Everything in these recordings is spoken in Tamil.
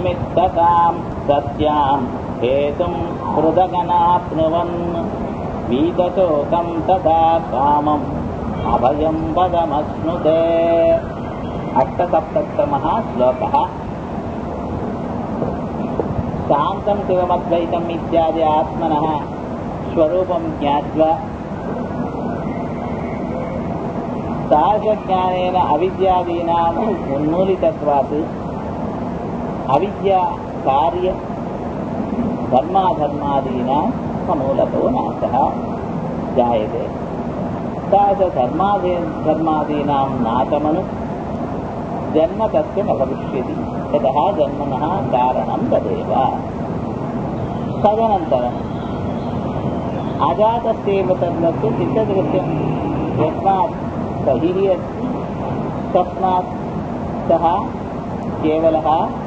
अनिमित्तताम् सत्याम् हेतुम् हृदगनाप्नुवन् वीतशोकम् तथा कामम् अभयम् पदमश्नुते अष्टसप्ततमः श्लोकः शान्तम् शिवमद्वैतम् इत्यादि आत्मनः स्वरूपम् ज्ञात्वा सहजज्ञानेन अविद्यादीनाम् उन्मूलितत्वात् अविद्या कार्य धर्माधर्मादीनां समूलतो नाशः जायते सहजधर्मादि धर्मादीनां नाशमनु जन्म तस्य न भविष्यति यतः जन्मनः कारणं तदेव तदनन्तरम् अजातस्यैव तद्वस्तु चित्तदृश्यं यस्मात् बहिः अस्ति तस्मात् सः केवलः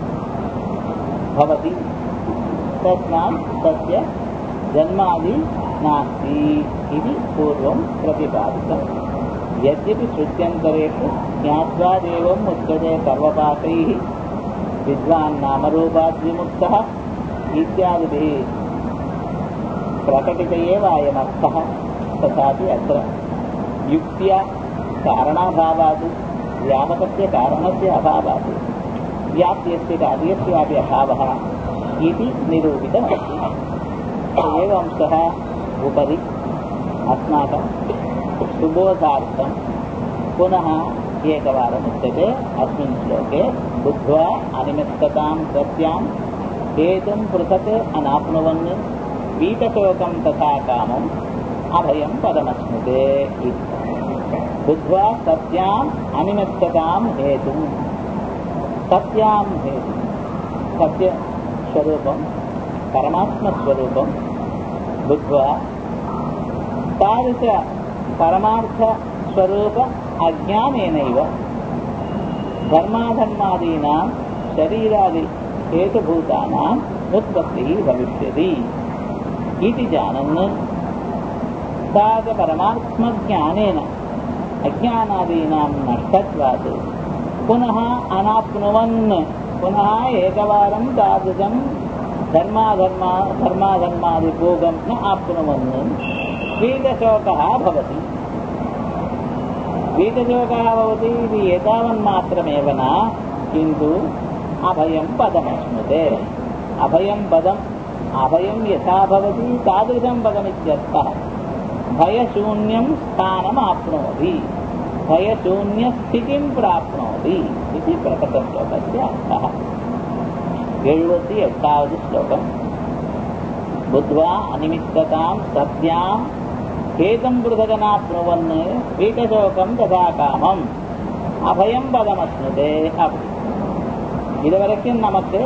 भवति तस्मात् तस्य जन्मादि नास्ति इति पूर्वं प्रतिपादितम् यद्यपि श्रुत्यन्तरेषु ज्ञात्वा देवम् उच्यते सर्वपापैः विद्वान् नामरूपाद्विमुक्तः इत्यादिभिः प्रकटित एव अयमर्थः तथापि अत्र युक्त्या कारणाभावात् व्यापकस्य कारणस्य अभावात् व्याप्यस्य कार्यस्यापि अभावः इति निरूपितमस्ति एवं सः उपरि अस्माकं सुबोधार्थं पुनः एकवारम् उच्यते अस्मिन् श्लोके बुद्ध्वा अनिमित्ततां सत्यां हेतुं पृथक् अनाप्नुवन् वीतशोकं तथा कामम् अभयं पदमश्नुते इति बुद्ध्वा सत्याम् अनिमित्ततां हेतुं सत्यां हेतुं सत्यस्वरूपं परमात्मस्वरूपं बुद्ध्वा तादृश परमार्थस्वरूप अज्ञानेनैव धर्माधर्मादीनां शरीरादि हेतुभूतानाम् उत्पत्तिः भविष्यति इति जानन् तादृशपरमात्मज्ञानेन अज्ञानादीनां नष्टत्वात् पुनः अनाप्नुवन् पुनः एकवारं तादृशं धर्माधर्मा धर्माधर्मादिभोगं न आप्नुवन् वीतशोकः भवति वीतशोकः भवति इति एतावन्मात्रमेव न किन्तु अभयं पदमश्नुते अभयं पदम् अभयं यथा भवति तादृशं पदमित्यर्थः भयशून्यं स्थानमाप्नोति भयशून्यस्थितिं प्राप्नोति इति प्रकटश्लोकस्य अर्थः एഴുപത്തി എട്ടാവത് ശ്ലോകം ബുദ്ധ്വാ അനിമിത്തതാം സത്യാം ഹേതം പൃഥകനാപ്നുവന്ന് വീട്ടശോകം തഥാ കാമം அபயம் பதமஸ்னுதே அப்படி இது வரைக்கும் நமக்கு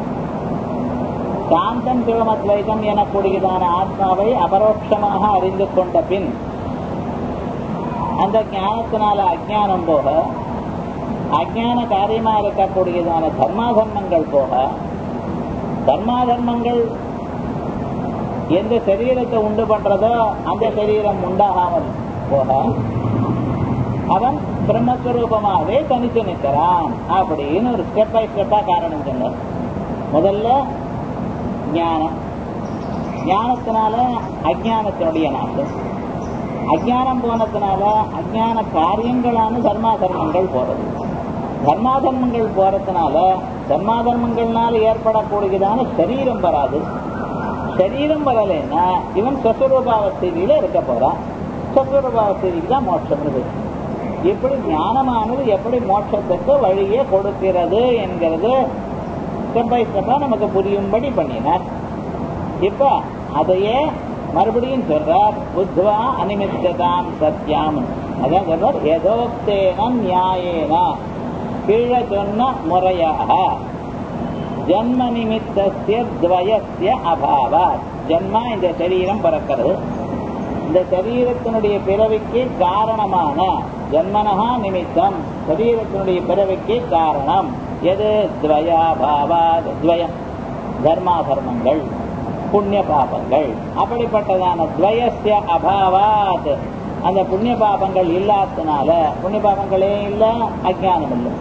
சாந்தம் சிவமத்வைதம் எனக்கூடியதான ஆத்மாவை அபரோட்சமாக அறிந்து கொண்ட பின் அந்த ஞானத்தினால அஜானம் போக அஜான காரியமா இருக்கக்கூடியதான தர்மாதர்மங்கள் போக தர்மாதர்மங்கள் எந்த சரீரத்தை உண்டு பண்றதோ அந்த சரீரம் உண்டாகாமல் போக அவன் பிரம்மஸ்வரூபமாகவே தனித்து நிற்கிறான் அப்படின்னு ஒரு ஸ்டெப் பை ஸ்டெப்பா காரணம் சொன்னார் முதல்ல ஞானம் ஞானத்தினால அஜானத்தினுடைய நாட்டம் அஜானம் போனதுனால அஜான காரியங்களான தர்மாதர்மங்கள் போறது தர்மாதர்மங்கள் போறதுனால தர்மாதர்மங்கள்னால ஏற்படக்கூடியதான சரீரம் வராது சரீரம் வரலைன்னா இவன் சொஸ்வரூபாவஸ்தையில இருக்க போறான் சொஸ்வரூபாவஸ்தைக்கு தான் மோட்சம் இருக்கு இப்படி ஞானமானது எப்படி மோட்சத்துக்கு வழியை கொடுக்கிறது என்கிறது ஸ்டெப் பை ஸ்டெப்பா நமக்கு புரியும்படி பண்ணினார் இப்ப அதையே மறுபடியும் சொல்றார் புத்வா அனிமித்ததாம் சத்யாம் அதான் சொல்றார் எதோக்தேன நியாயேன கீழே சொன்ன முறையாக ஜன்ம நிமித்தசிய துவயசிய அபாவாத் ஜன்மா இந்த சரீரம் பிறக்கிறது இந்த சரீரத்தினுடைய பிறவிக்கு காரணமான ஜன்மனஹா நிமித்தம் சரீரத்தினுடைய பிறவிக்கு காரணம் எது துவயாபாவாத் துவயம் தர்மாதர்மங்கள் புண்ணிய பாபங்கள் அப்படிப்பட்டதான துவயசிய அபாவாத் அந்த புண்ணிய பாபங்கள் இல்லாதனால புண்ணிய பாபங்களே இல்ல அஜானம் இல்லை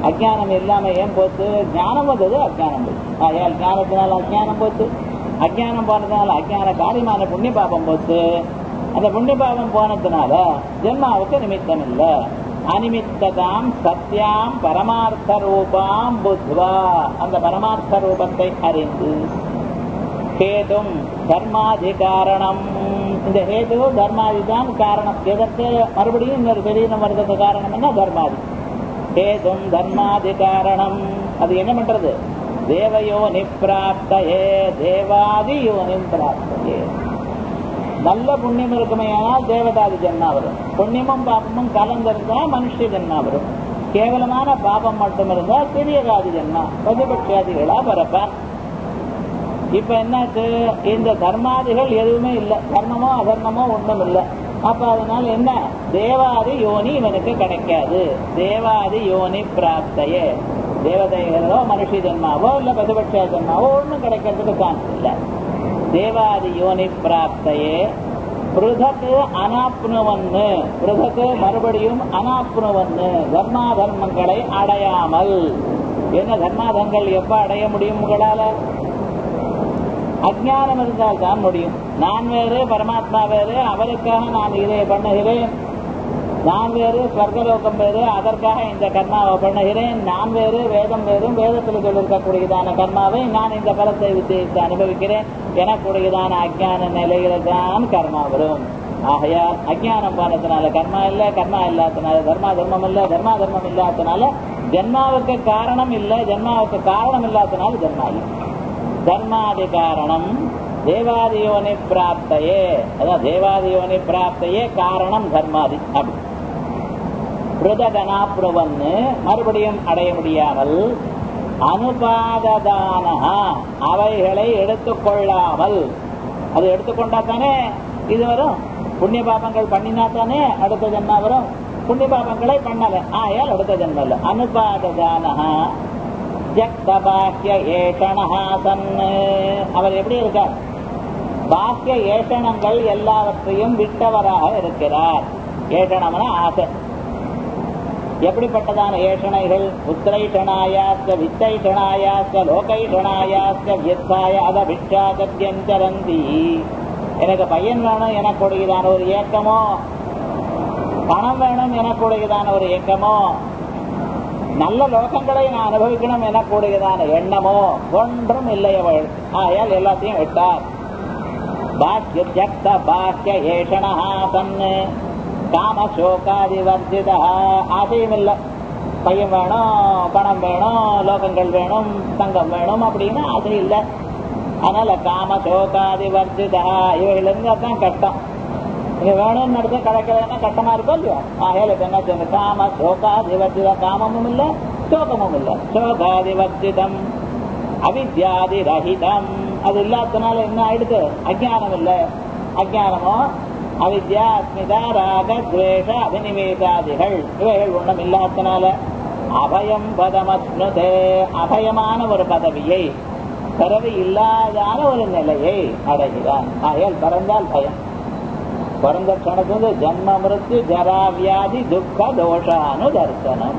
அஜானம் இல்லாம ஏன் போச்சு ஞானம் வந்தது அஜானம் போச்சு ஆகையால் ஞானத்தினால அஜானம் போச்சு அஜானம் போனதுனால அஜான காரியமான புண்ணிய பாபம் போச்சு அந்த புண்ணிய பாபம் போனதுனால ஜென்மாவுக்கு நிமித்தம் இல்ல அனிமித்ததாம் சத்யாம் பரமார்த்த ரூபாம் புத்வா அந்த பரமார்த்த ரூபத்தை அறிந்து ஹேதும் தர்மாதிகாரணம் இந்த ஹேது தர்மாதி தான் காரணம் எதற்கு மறுபடியும் இன்னொரு சரீரம் வர்றதுக்கு காரணம் என்ன தர்மாதி ஹேதும் தர்மாதி காரணம் அது என்ன பண்றது தேவயோனி பிராப்தயே தேவாதி யோனி பிராப்தயே நல்ல புண்ணியம் இருக்குமையானால் தேவதாதி ஜென்மா வரும் புண்ணியமும் பாபமும் கலந்திருந்தா மனுஷ ஜென்மா வரும் கேவலமான பாபம் மட்டும் இருந்தா சிறியகாதி ஜென்மா பிரதிபட்சாதிகளா பரப்பார் இப்ப என்னாச்சு இந்த தர்மாதிகள் எதுவுமே இல்லை தர்மமோ அதர்மமோ ஒன்றும் இல்லை அப்ப அதனால என்ன தேவாதி யோனி இவனுக்கு கிடைக்காது தேவாதி யோனி பிராப்தையே தேவதைகளோ மனுஷ ஜென்மாவோ இல்ல பிரதிபட்ச ஜென்மாவோ ஒன்றும் கிடைக்கிறதுக்கு சான்ஸ் இல்லை தேவாதி யோனி பிராப்தையே பிருதக்கு அனாப்னுவன்னு பிருதக்கு மறுபடியும் அனாப்னுவன்னு தர்மா தர்மங்களை அடையாமல் என்ன தர்மாதங்கள் எப்ப அடைய முடியும் உங்களால அஜானம் இருந்தால் தான் முடியும் நான் வேறு பரமாத்மா வேறு அவருக்காக நான் இதை பண்ணுகிறேன் நான் வேறு ஸ்வர்கலோகம் வேறு அதற்காக இந்த கர்மாவை பண்ணுகிறேன் நான் வேறு வேதம் வேறு வேதத்தில் சொல்லிருக்கக்கூடியதான கர்மாவை நான் இந்த பலத்தை வித்தியித்து அனுபவிக்கிறேன் எனக்கூடியதான அஜான நிலையில தான் கர்மா வரும் ஆகையால் அஜானம் போனதுனால கர்மா இல்ல கர்மா இல்லாதனால தர்மா தர்மம் இல்ல தர்மா தர்மம் இல்லாதனால ஜென்மாவுக்கு காரணம் இல்ல ஜென்மாவுக்கு காரணம் இல்லாதனால ஜென்மா இல்லை தர்மாதி காரணம் தேவாதியோனி பிராப்தையே அதான் தேவாதியோனி பிராப்தையே காரணம் தர்மாதி அப்படி பிரதகனாப்ருவன்னு மறுபடியும் அடைய முடியாமல் அனுபாததான அவைகளை எடுத்துக்கொள்ளாமல் அது எடுத்துக்கொண்டா தானே இது வரும் புண்ணிய பாபங்கள் பண்ணினா தானே அடுத்த ஜென்மா வரும் புண்ணிய பாபங்களை பண்ணல ஆயால் அடுத்த ஜென்மம் அனுபாததான ஜக்த பாக்கிய ஏஷணஹாசன் அவர் எப்படி இருக்கார் பாக்கிய ஏஷணங்கள் எல்லாவற்றையும் விட்டவராக இருக்கிறார் ஏஷணம்னா ஆசை எப்படிப்பட்டதான ஏஷணைகள் உத்திரைஷணாயாச்ச வித்தைஷணாயாச்ச லோகைஷணாயாச்ச வியத்தாய அத பிக்ஷாகத்தியஞ்சரந்தி எனக்கு பையன் வேணும் எனக்குடையதான ஒரு ஏக்கமோ பணம் வேணும் எனக்குடையதான ஒரு ஏக்கமோ நல்ல லோகங்களை நான் அனுபவிக்கணும் எனக்கூடியதான எண்ணமோ ஒன்றும் இல்லை அவள் ஆயால் எல்லாத்தையும் விட்டார் பாக்கிய ஜக்த பாக்கிய ஏஷணஹாசன் காம சோகாதி வர்ஜித ஆசையும் இல்லை பையன் வேணும் பணம் வேணும் லோகங்கள் வேணும் தங்கம் வேணும் அப்படின்னு ஆசை இல்லை அதனால காம சோகாதி வர்ஜிதா இவைகள் இருந்தா தான் கஷ்டம் இது வேணும்னு நடத்த கிடைக்கலன்னா கஷ்டமா இருக்கும் இல்லையா ஆகையில இப்ப என்ன சொல்லுங்க காம சோகாதிவர்ஜித காமமும் இல்ல சோகமும் இல்ல சோகாதிவர்ஜிதம் அவித்யாதி ரஹிதம் அது இல்லாதனால என்ன ஆயிடுது அஜானம் இல்ல அஜானமோ அவித்யா அஸ்மிதா ராக துவேஷ அபினிவேசாதிகள் இவைகள் ஒன்றும் இல்லாதனால அபயம் பதமஸ்னுதே அபயமான ஒரு பதவியை பிறவி இல்லாதான ஒரு நிலையை அடைகிறான் ஆகையால் பிறந்தால் பயம் பிறந்த க்ஷணத்துல ஜன்ம மிருத்து ஜரா வியாதி துக்க தோஷானு தர்சனம்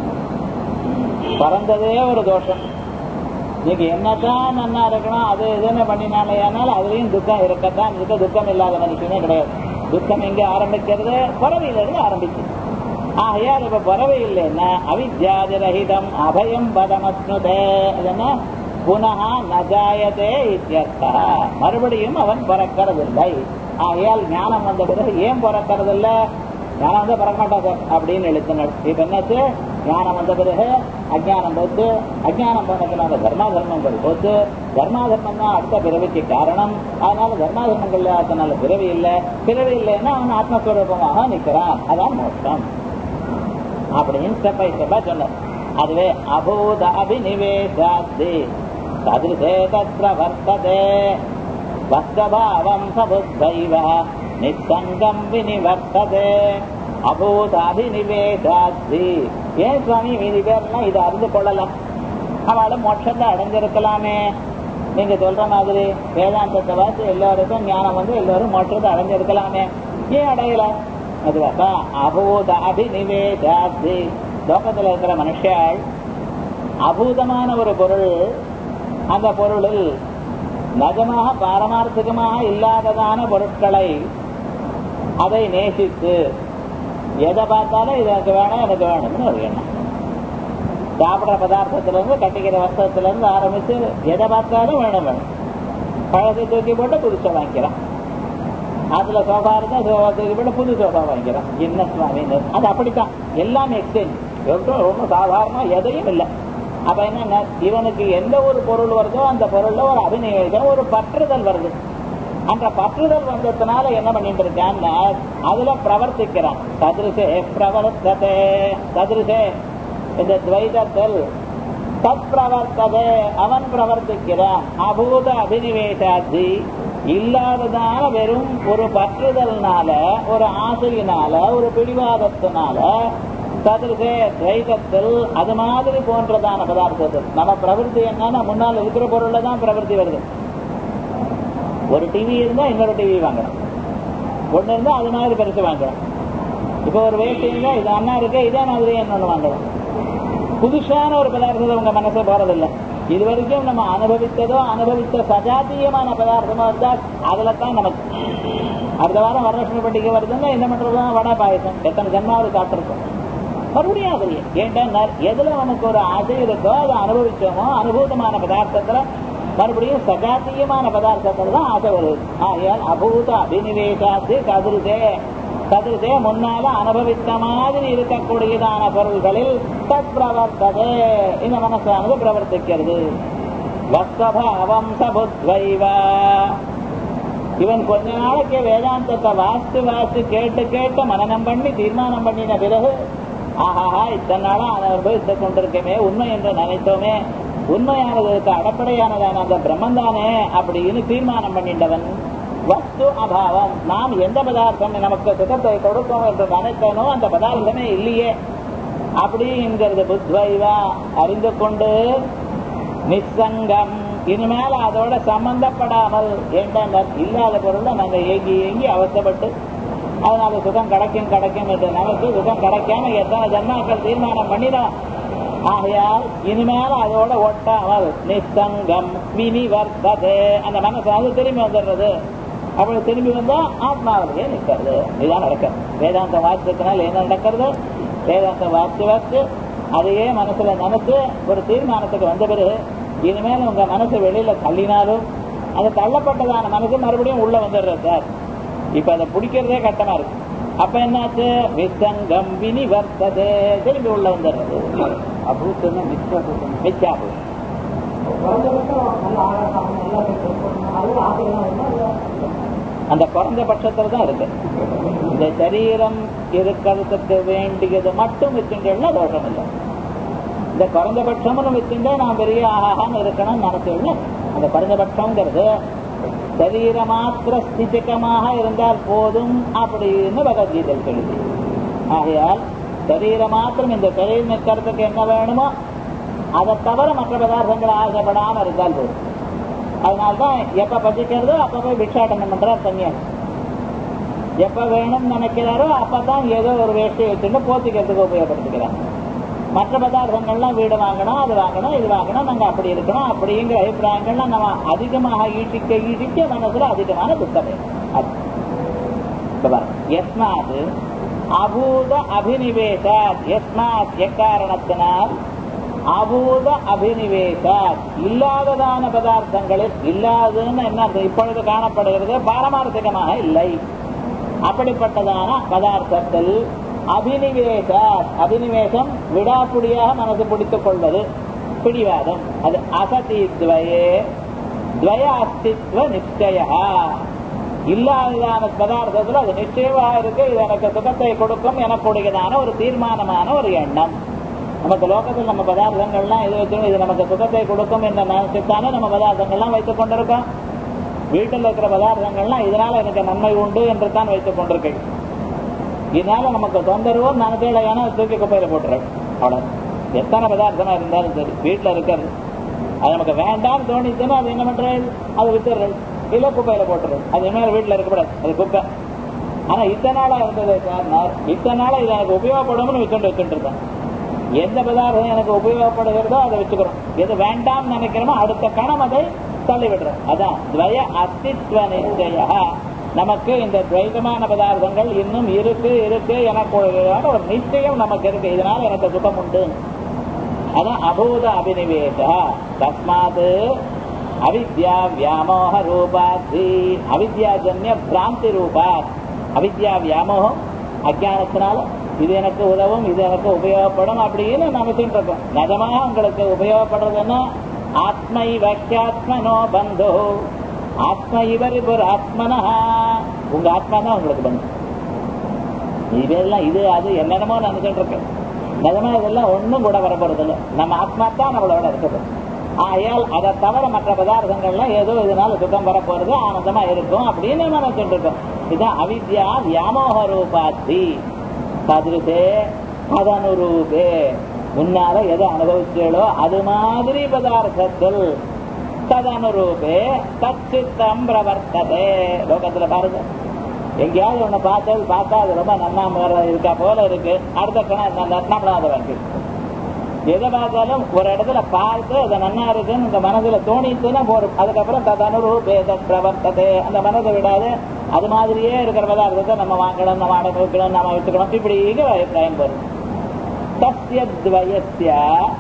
பிறந்ததே ஒரு தோஷம் நீங்க என்னதான் நன்னா இருக்கணும் அது இதுன்னு பண்ணினாலே ஆனால் அதுலயும் துக்கம் இருக்கத்தான் இருக்க துக்கம் இல்லாத மனுஷனே கிடையாது துக்கம் எங்க ஆரம்பிக்கிறது பிறவையிலிருந்து ஆரம்பிச்சு ஆகையால் இப்ப பிறவை இல்லைன்னா அவித்யாதி ரஹிதம் அபயம் பதமஸ்னுதே என்ன புனகா நஜாயதே இத்தியர்த்தா மறுபடியும் அவன் பிறக்கிறதில்லை ஆகையால் ஞானம் வந்த பிறகு ஏன் பிறக்கிறதில்ல ஞானம் வந்து பிறக்க மாட்டாங்க அப்படின்னு எழுத்தினர் இப்ப என்னாச்சு ஞானம் வந்த பிறகு அஜானம் போச்சு அஜானம் போனதுனால தர்மா தர்மங்கள் போச்சு தர்மா தர்மம் தான் அடுத்த பிறவிக்கு காரணம் அதனால தர்மா தர்மங்கள் அதனால பிறவி இல்லை பிறவி இல்லைன்னா அவன் ஆத்மஸ்வரூபமாக நிற்கிறான் அதான் மோட்சம் அப்படின்னு ஸ்டெப் பை ஸ்டெப்பா சொன்னார் அதுவே அபூத அபினிவேஷாத்தி ததிருஷே தத்ர வர்த்ததே வஸ்தபாவம் சபுத்தைவ நிசங்கம் வினிவர்த்ததே அபூத அபினிவேஷாத்தி ஏன் சுவாமி மீதி பேர்லாம் இதை அறிந்து கொள்ளலாம் அவளும் மோட்சத்தை அடைஞ்சிருக்கலாமே நீங்க சொல்ற மாதிரி வேதாந்தத்தை பார்த்து எல்லாருக்கும் ஞானம் வந்து எல்லாரும் மோட்சத்தை அடைஞ்சிருக்கலாமே ஏன் அடையல அதுவாக்கா அபூத அபினிவேஷாத்தி லோகத்துல இருக்கிற மனுஷாள் அபூதமான ஒரு பொருள் அந்த பொருளில் நஜமாக பாரமார்த்திகமாக இல்லாததான பொருட்களை அதை நேசித்து எதை பார்த்தாலும் இது எனக்கு வேணும் எனக்கு வேணும்னு ஒரு எண்ணம் சாப்பிட்ற பதார்த்தத்துல இருந்து கட்டிக்கிற வஸ்திரத்துல இருந்து ஆரம்பிச்சு எதை பார்த்தாலும் வேணும் வேணும் பழத்தை தூக்கி போட்டு புதுசை வாங்கிக்கிறான் அதுல சோஃபா இருந்தா சோஃபா தூக்கி போட்டு புது சோஃபா வாங்கிக்கிறான் என்ன சுவாமி அது அப்படித்தான் எல்லாமே எக்ஸ்சேஞ்ச் ரொம்ப ரொம்ப சாதாரணமா எதையும் இல்லை அப்ப என்ன இவனுக்கு எந்த ஒரு பொருள் வருதோ அந்த பொருள்ல ஒரு அபிநயம் ஒரு பற்றுதல் வருது அந்த பற்றுதல் வந்ததுனால என்ன பண்ணிட்டு இருக்கான்னா அதுல பிரவர்த்திக்கிறான் சதுருசே பிரவர்த்ததே சதுருசே இந்த துவைதத்தில் தத் பிரவர்த்ததே அவன் பிரவர்த்திக்கிறான் அபூத அபினிவேசாதி இல்லாததான வெறும் ஒரு பற்றுதல்னால ஒரு ஆசையினால ஒரு பிடிவாதத்தினால சதுருசே துவைதத்தில் அது மாதிரி போன்றதான பதார்த்தத்தில் நம்ம பிரவருத்தி என்னன்னா முன்னால் இருக்கிற பொருள்ல தான் பிரவருத்தி வருது ஒரு டிவி இருந்தா இன்னொரு டிவி வாங்கணும் ஒண்ணு இருந்தா அது மாதிரி பெருசு வாங்கணும் இப்போ ஒரு வேட்டி இருந்தா இது அண்ணா இருக்கு இதே மாதிரி இன்னொன்னு வாங்கணும் புதுசான ஒரு பதார்த்தத்தை உங்க மனசு போறதில்லை இது வரைக்கும் நம்ம அனுபவித்ததோ அனுபவித்த சஜாத்தியமான பதார்த்தமோ இருந்தா அதுல தான் நமக்கு அடுத்த வாரம் வரலட்சுமி பண்டிகை வருதுன்னா என்ன பண்றதுதான் வடை பாயசம் எத்தனை ஜன்மாவது சாப்பிட்டுருக்கோம் மறுபடியும் அது ஏன்டா எதுல நமக்கு ஒரு ஆசை இருக்கோ அதை அனுபவிச்சோமோ அனுபூதமான பதார்த்தத்துல மறுபடியும் சகாத்தியமான பதார்த்தத்துல தான் ஆசை வருது ஆகையால் அபூத அபினிவேசாத்து கதிர்தே கதிர்தே முன்னால அனுபவித்த மாதிரி இருக்கக்கூடியதான பொருள்களில் தத் பிரவர்த்ததே இந்த மனசானது பிரவர்த்திக்கிறது வஸ்தபாவம் சபுத்வைவா இவன் கொஞ்ச நாளைக்கு வேதாந்தத்தை வாசித்து வாசித்து கேட்டு கேட்டு மனநம் பண்ணி தீர்மானம் பண்ணின பிறகு ஆஹாஹா இத்தனை நாளா அதை அனுபவித்துக் கொண்டிருக்கமே உண்மை என்று நினைத்தோமே உண்மையானதுக்கு அடப்படையானதான அந்த பிரம்மன் தானே அப்படின்னு தீர்மானம் பண்ணிட்டவன் வஸ்து அபாவம் நாம் எந்த பதார்த்தம் நமக்கு சுகத்தை கொடுக்கும் என்று நினைத்தனோ அந்த பதார்த்தமே இல்லையே அப்படிங்கிறது புத்வைவா அறிந்து கொண்டு நிசங்கம் இனிமேல அதோட சம்பந்தப்படாமல் என்ற இல்லாத பொருளை நாங்க ஏங்கி ஏங்கி அவசப்பட்டு அதனால சுகம் கிடைக்கும் கிடைக்கும் என்று நமக்கு சுகம் கிடைக்காம எத்தனை ஜன்மாக்கள் தீர்மானம் பண்ணினோம் ஆகையால் இனிமேல அதோட ஒட்டாமல் நிசங்கம் வினிவர்த்தது அந்த மனசாவது திரும்பி வந்துடுறது அப்படி திரும்பி வந்தா ஆத்மாவிலேயே நிற்கிறது இதுதான் நடக்கிறது வேதாந்த வாசியத்தினால் என்ன நடக்கிறது வேதாந்த வாசி வாசி அதையே மனசுல நினைச்சு ஒரு தீர்மானத்துக்கு வந்த பிறகு இனிமேல் உங்க மனசு வெளியில தள்ளினாலும் அது தள்ளப்பட்டதான மனசு மறுபடியும் உள்ள வந்துடுறது சார் இப்ப அதை பிடிக்கிறதே கட்டமா இருக்கு அப்ப என்னாச்சு விசங்கம் வினிவர்த்தது திரும்பி உள்ள வந்துடுறது அப்படி சொன்னா மிச்சா மிச்சாப்பு அந்த குறைஞ்ச பட்சத்துல தான் இருக்கு இந்த சரீரம் இருக்கிறதுக்கு வேண்டியது மட்டும் வச்சுட்டேன்னா தோஷம் இல்லை இந்த குறைஞ்சபட்சம்னு வச்சுட்டா நான் பெரிய ஆகான்னு இருக்கணும்னு நினைச்சேன் அந்த குறைஞ்சபட்சம்ங்கிறது சரீர மாத்திர ஸ்திதிகமாக இருந்தால் போதும் அப்படின்னு பகவத்கீதை சொல்லுது ஆகையால் சரீர மாத்திரம் இந்த சரீரம் நிற்கிறதுக்கு என்ன வேணுமோ அதை தவிர மற்ற பதார்த்தங்கள் ஆசைப்படாம இருந்தால் போதும் அதனால்தான் எப்ப பசிக்கிறதோ அப்ப போய் பிக்ஷாட்டனம் பண்றார் தனியார் எப்ப வேணும்னு நினைக்கிறாரோ அப்பதான் ஏதோ ஒரு வேஷ்டி வச்சுட்டு போத்திக்கிறதுக்கு உபயோகப்படுத்திக்கிறார் மற்ற பதார்த்தங்கள்லாம் வீடு வாங்கணும் அது வாங்கணும் இது வாங்கணும் நாங்க அப்படி இருக்கணும் அப்படிங்கிற அபிப்பிராயங்கள்லாம் நம்ம அதிகமாக ஈட்டிக்க ஈட்டிக்க மனசுல அதிகமான துக்கம் எஸ்மாத் அபூத அபினிவேசாத் எஸ்மாத் எக்காரணத்தினால் அபூத அபினிவேசாத் இல்லாததான பதார்த்தங்களில் இல்லாததுன்னு என்ன அர்த்தம்? இப்பொழுது காணப்படுகிறது பாரமார்த்திகமாக இல்லை அப்படிப்பட்டதான பதார்த்தத்தில் அபினிவேசாத் அபினிவேசம் விடாப்புடியாக மனசு பிடித்துக் கொள்வது பிடிவாதம் அது அசதி துவயே துவய அஸ்தித்வ நிச்சய இல்லாததான பதார்த்தத்தில் அது நிச்சயமாக இருக்கு இது எனக்கு சுகத்தை கொடுக்கும் எனக்குடையதான ஒரு தீர்மானமான ஒரு எண்ணம் நமக்கு லோகத்தில் நம்ம பதார்த்தங்கள்லாம் இது வச்சு இது நமக்கு சுகத்தை கொடுக்கும் என்ற நினைச்சுத்தானே நம்ம பதார்த்தங்கள்லாம் வைத்துக் கொண்டிருக்கோம் வீட்டில் இருக்கிற பதார்த்தங்கள்லாம் இதனால எனக்கு நன்மை உண்டு என்று தான் வைத்துக் கொண்டிருக்கேன் இதனால நமக்கு தொந்தரவோ நினைச்சல ஏன்னா தூக்கி குப்பையில போட்டுறேன் அவ்வளவு எத்தனை பதார்த்தமா இருந்தாலும் சரி வீட்டுல இருக்கிறது அது நமக்கு வேண்டாம்னு தோணிச்சுன்னா அது என்ன பண்றது அதை வித்துடுறது இல்ல குப்பையில போட்டுறது அது இனிமேல் வீட்டுல இருக்கக்கூடாது அது குப்பை ஆனா இத்தனை நாளா இருந்தது சார் இத்தனை நாளா இது எனக்கு உபயோகப்படும்னு வச்சுட்டு வச்சுட்டு இருக்கேன் எந்த பதார்த்தம் எனக்கு உபயோகப்படுகிறதோ அதை வச்சுக்கிறோம் எது வேண்டாம் நினைக்கிறோமோ அடுத்த கணம் அதை தள்ளிவிடுறோம் அதான் துவய அஸ்தித்வ நிச்சய நமக்கு இந்த துவைதமான பதார்த்தங்கள் இன்னும் இருக்கு இருக்கு எனக்கு ஒரு நிச்சயம் நமக்கு இருக்கு இதனால எனக்கு சுகம் உண்டு அதான் அபூத அபினிவேச தஸ்மாத் அவித்யா வியாமோக ரூபாத்தி அவித்யாஜன்ய பிராந்தி ரூபாத் அவித்யா வியாமோகம் அஜானத்தினால இது எனக்கு உதவும் இது எனக்கு உபயோகப்படும் அப்படின்னு நினைச்சுட்டு இருக்கோம் நிஜமாக உங்களுக்கு உபயோகப்படுறதுன்னா ஆத்மை வக்கியாத்மனோ பந்தோ ஆத்ம இவர் ஒரு ஆத்மனா உங்க ஆத்மா தான் உங்களுக்கு பந்து இதெல்லாம் இது அது என்னென்னமோ நினைச்சுட்டு இருக்கேன் நிஜமா இதெல்லாம் ஒண்ணும் கூட வரப்போறது இல்லை நம்ம ஆத்மா தான் நம்மளோட இருக்குது ஆகையால் அதை தவிர மற்ற பதார்த்தங்கள்லாம் ஏதோ இதனால சுகம் வரப்போறது ஆனந்தமா இருக்கும் அப்படின்னு நினைச்சுட்டு இருக்கோம் இதுதான் அவித்யா வியாமோக ரூபாத்தி சதுருசே ததனுரூபே முன்னால எதை அனுபவிச்சீங்களோ அது மாதிரி பதார்த்தத்தில் ததனுரூபே தச்சித்தம் பிரவர்த்ததே லோகத்துல பாருங்க எங்கேயாவது ஒண்ணு பார்த்தது பார்த்தா அது ரொம்ப நன்னா இருக்கா போல இருக்கு அடுத்த கணம் நம்மளாத இருக்கு எதை பார்த்தாலும் ஒரு இடத்துல பார்த்து அது நன்னா இருக்குன்னு இந்த மனதுல தோணித்துன்னா போறோம் அதுக்கப்புறம் ததனுரூபேத பிரவர்த்ததே அந்த மனதை விடாது அது மாதிரியே இருக்கிற பதார்த்தத்தை நம்ம வாங்கணும் நம்ம அனுபவிக்கணும் நம்ம வச்சுக்கணும் இப்படி அபிப்பிராயம் வரும் சத்தியத்வயசிய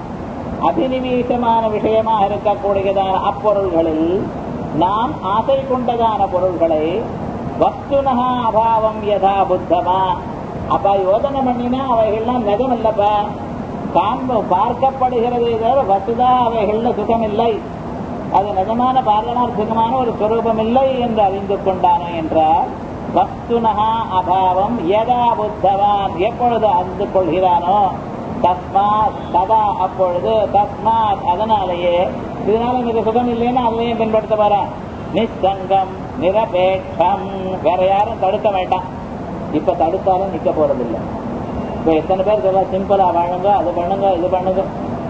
அபினிவேசமான விஷயமா இருக்கக்கூடியதான அப்பொருள்களில் நாம் ஆசை கொண்டதான பொருள்களை வஸ்துனகா அபாவம் யதா புத்தமா அப்ப யோதனை பண்ணினா அவைகள்லாம் நிஜம் இல்லப்பா காண்ப பார்க்கப்படுகிறதே தவிர வசுதா அவைகள்ல சுகம் இல்லை அது நிஜமான பாரமார்த்திகமான ஒரு சுரூபம் இல்லை என்று அறிந்து கொண்டானோ என்றால் வஸ்துனகா அபாவம் எதா புத்தவான் எப்பொழுது அறிந்து கொள்கிறானோ தஸ்மாத் சதா அப்பொழுது தஸ்மாத் அதனாலேயே இதனால எனக்கு சுகம் இல்லைன்னு அதுலயும் பின்படுத்த போறேன் நிசங்கம் நிரபேட்சம் வேற யாரும் தடுக்க வேண்டாம் இப்ப தடுத்தாலும் நிக்க போறது இல்லை இப்ப எத்தனை பேர் சொல்ல சிம்பிளா வாழுங்க அது பண்ணுங்க இது பண்ணுங்க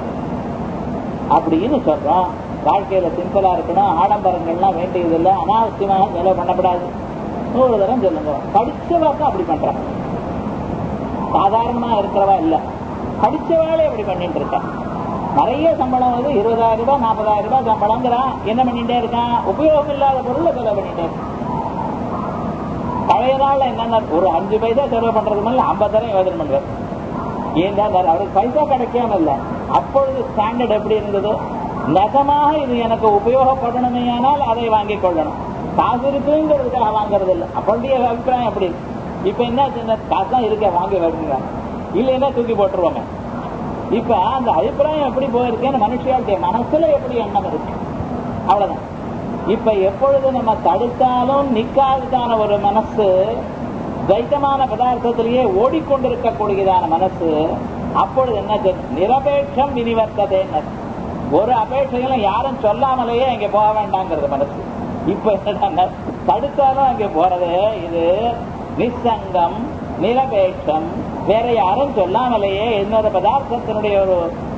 அப்படின்னு சொல்றோம் வாழ்க்கையில சிம்பிளா இருக்கணும் ஆடம்பரங்கள்லாம் வேண்டியது இல்லை அனாவசியமாக செலவு பண்ணக்கூடாது நூறு தரம் சொல்லுங்க படிச்சவாக்க அப்படி பண்றாங்க சாதாரணமா இருக்கிறவா இல்ல படிச்சவாளே அப்படி பண்ணிட்டு இருக்கா நிறைய சம்பளம் வந்து இருபதாயிரம் ரூபாய் நாற்பதாயிரம் ரூபாய் சம்பளங்கிறான் என்ன பண்ணிட்டே இருக்கான் உபயோகம் இல்லாத பொருளை செலவு பண்ணிட்டே இருக்கான் பழைய நாள்ல என்னென்ன ஒரு அஞ்சு பைசா செலவு பண்றது மேல ஐம்பதாயிரம் யோஜனை பண்றாரு ஏன்டா அவருக்கு பைசா கிடைக்காம இல்ல அப்பொழுது ஸ்டாண்டர்ட் எப்படி இருந்தது நெசமாக இது எனக்கு உபயோகப்படணுமேயானால் அதை வாங்கிக் கொள்ளணும் காசு இருக்குங்கிறதுக்காக வாங்குறது இல்லை அப்பொழுதைய அபிப்பிராயம் எப்படி இப்ப என்ன சின்ன காசு தான் இருக்க வாங்கி வைக்கிறாங்க இல்லைன்னா தூக்கி போட்டுருவாங்க இப்ப அந்த அபிப்பிராயம் எப்படி போயிருக்கேன்னு மனுஷியாளுடைய மனசுல எப்படி எண்ணம் இருக்கு அவ்வளவுதான் இப்ப எப்பொழுது நம்ம தடுத்தாலும் நிக்காததான ஒரு மனசு துவைத்தமான பதார்த்தத்திலேயே ஓடிக்கொண்டிருக்கக்கூடியதான மனசு அப்பொழுது என்ன நிரபேட்சம் வினிவர்த்ததேன்னு ஒரு அபேட்சைகளும் யாரும் சொல்லாமலேயே இங்க போக வேண்டாங்கிறது மனசு இப்ப என்ன தடுத்தாலும் அங்க போறது இது நிசங்கம் நிரபேட்சம் வேற யாரும் சொல்லாமலேயே இன்னொரு பதார்த்தத்தினுடைய ஒரு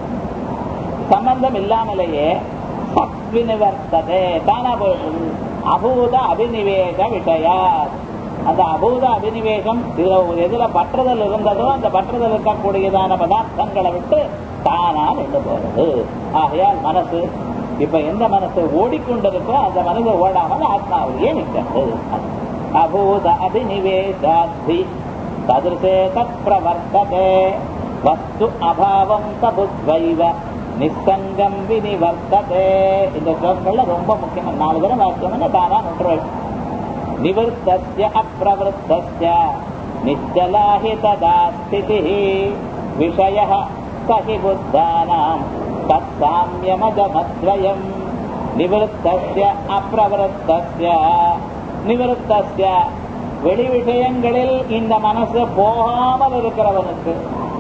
சம்பந்தம் இல்லாமலேயே சத்வினிவர்த்ததே தானா போயிடுது அபூத அபினிவேக விஷயா அந்த அபூத அபினிவேகம் இதுல எதுல பற்றுதல் இருந்ததோ அந்த பற்றுதல் இருக்கக்கூடியதான பதார்த்தங்களை விட்டு தானா நின்று போறது ஆகையால் மனசு இப்ப எந்த மனசு ஓடிக்கொண்டிருக்கோ அந்த மனசு ஓடாமல் ஆத்மாவிலேயே நிற்கிறது அபூத அபினிவேசாத்தி ததிர்சே தத் பிரவர்த்ததே வஸ்து அபாவம் தபுத்வைவ நிசங்கம் வினிவர்த்ததே இந்த ஸ்லோகங்கள்ல ரொம்ப முக்கியமான நாலு தரம் வாக்கியம் தானா நொன்று நிவர்த்தஸ்ய அப்பிரவருத்தஸ்ய நிச்சலாஹி ததா ஸ்திதிः விஷயः சஹி புத்தானாம் தத்சாமியமஜமத்வயம் நிவர்த்தஸ்ய அப்பிரவருத்தஸ்ய நிவர்த்தஸ்ய வெளி விஷயங்களில் இந்த மனசு போகாமல் இருக்கிறவனுக்கு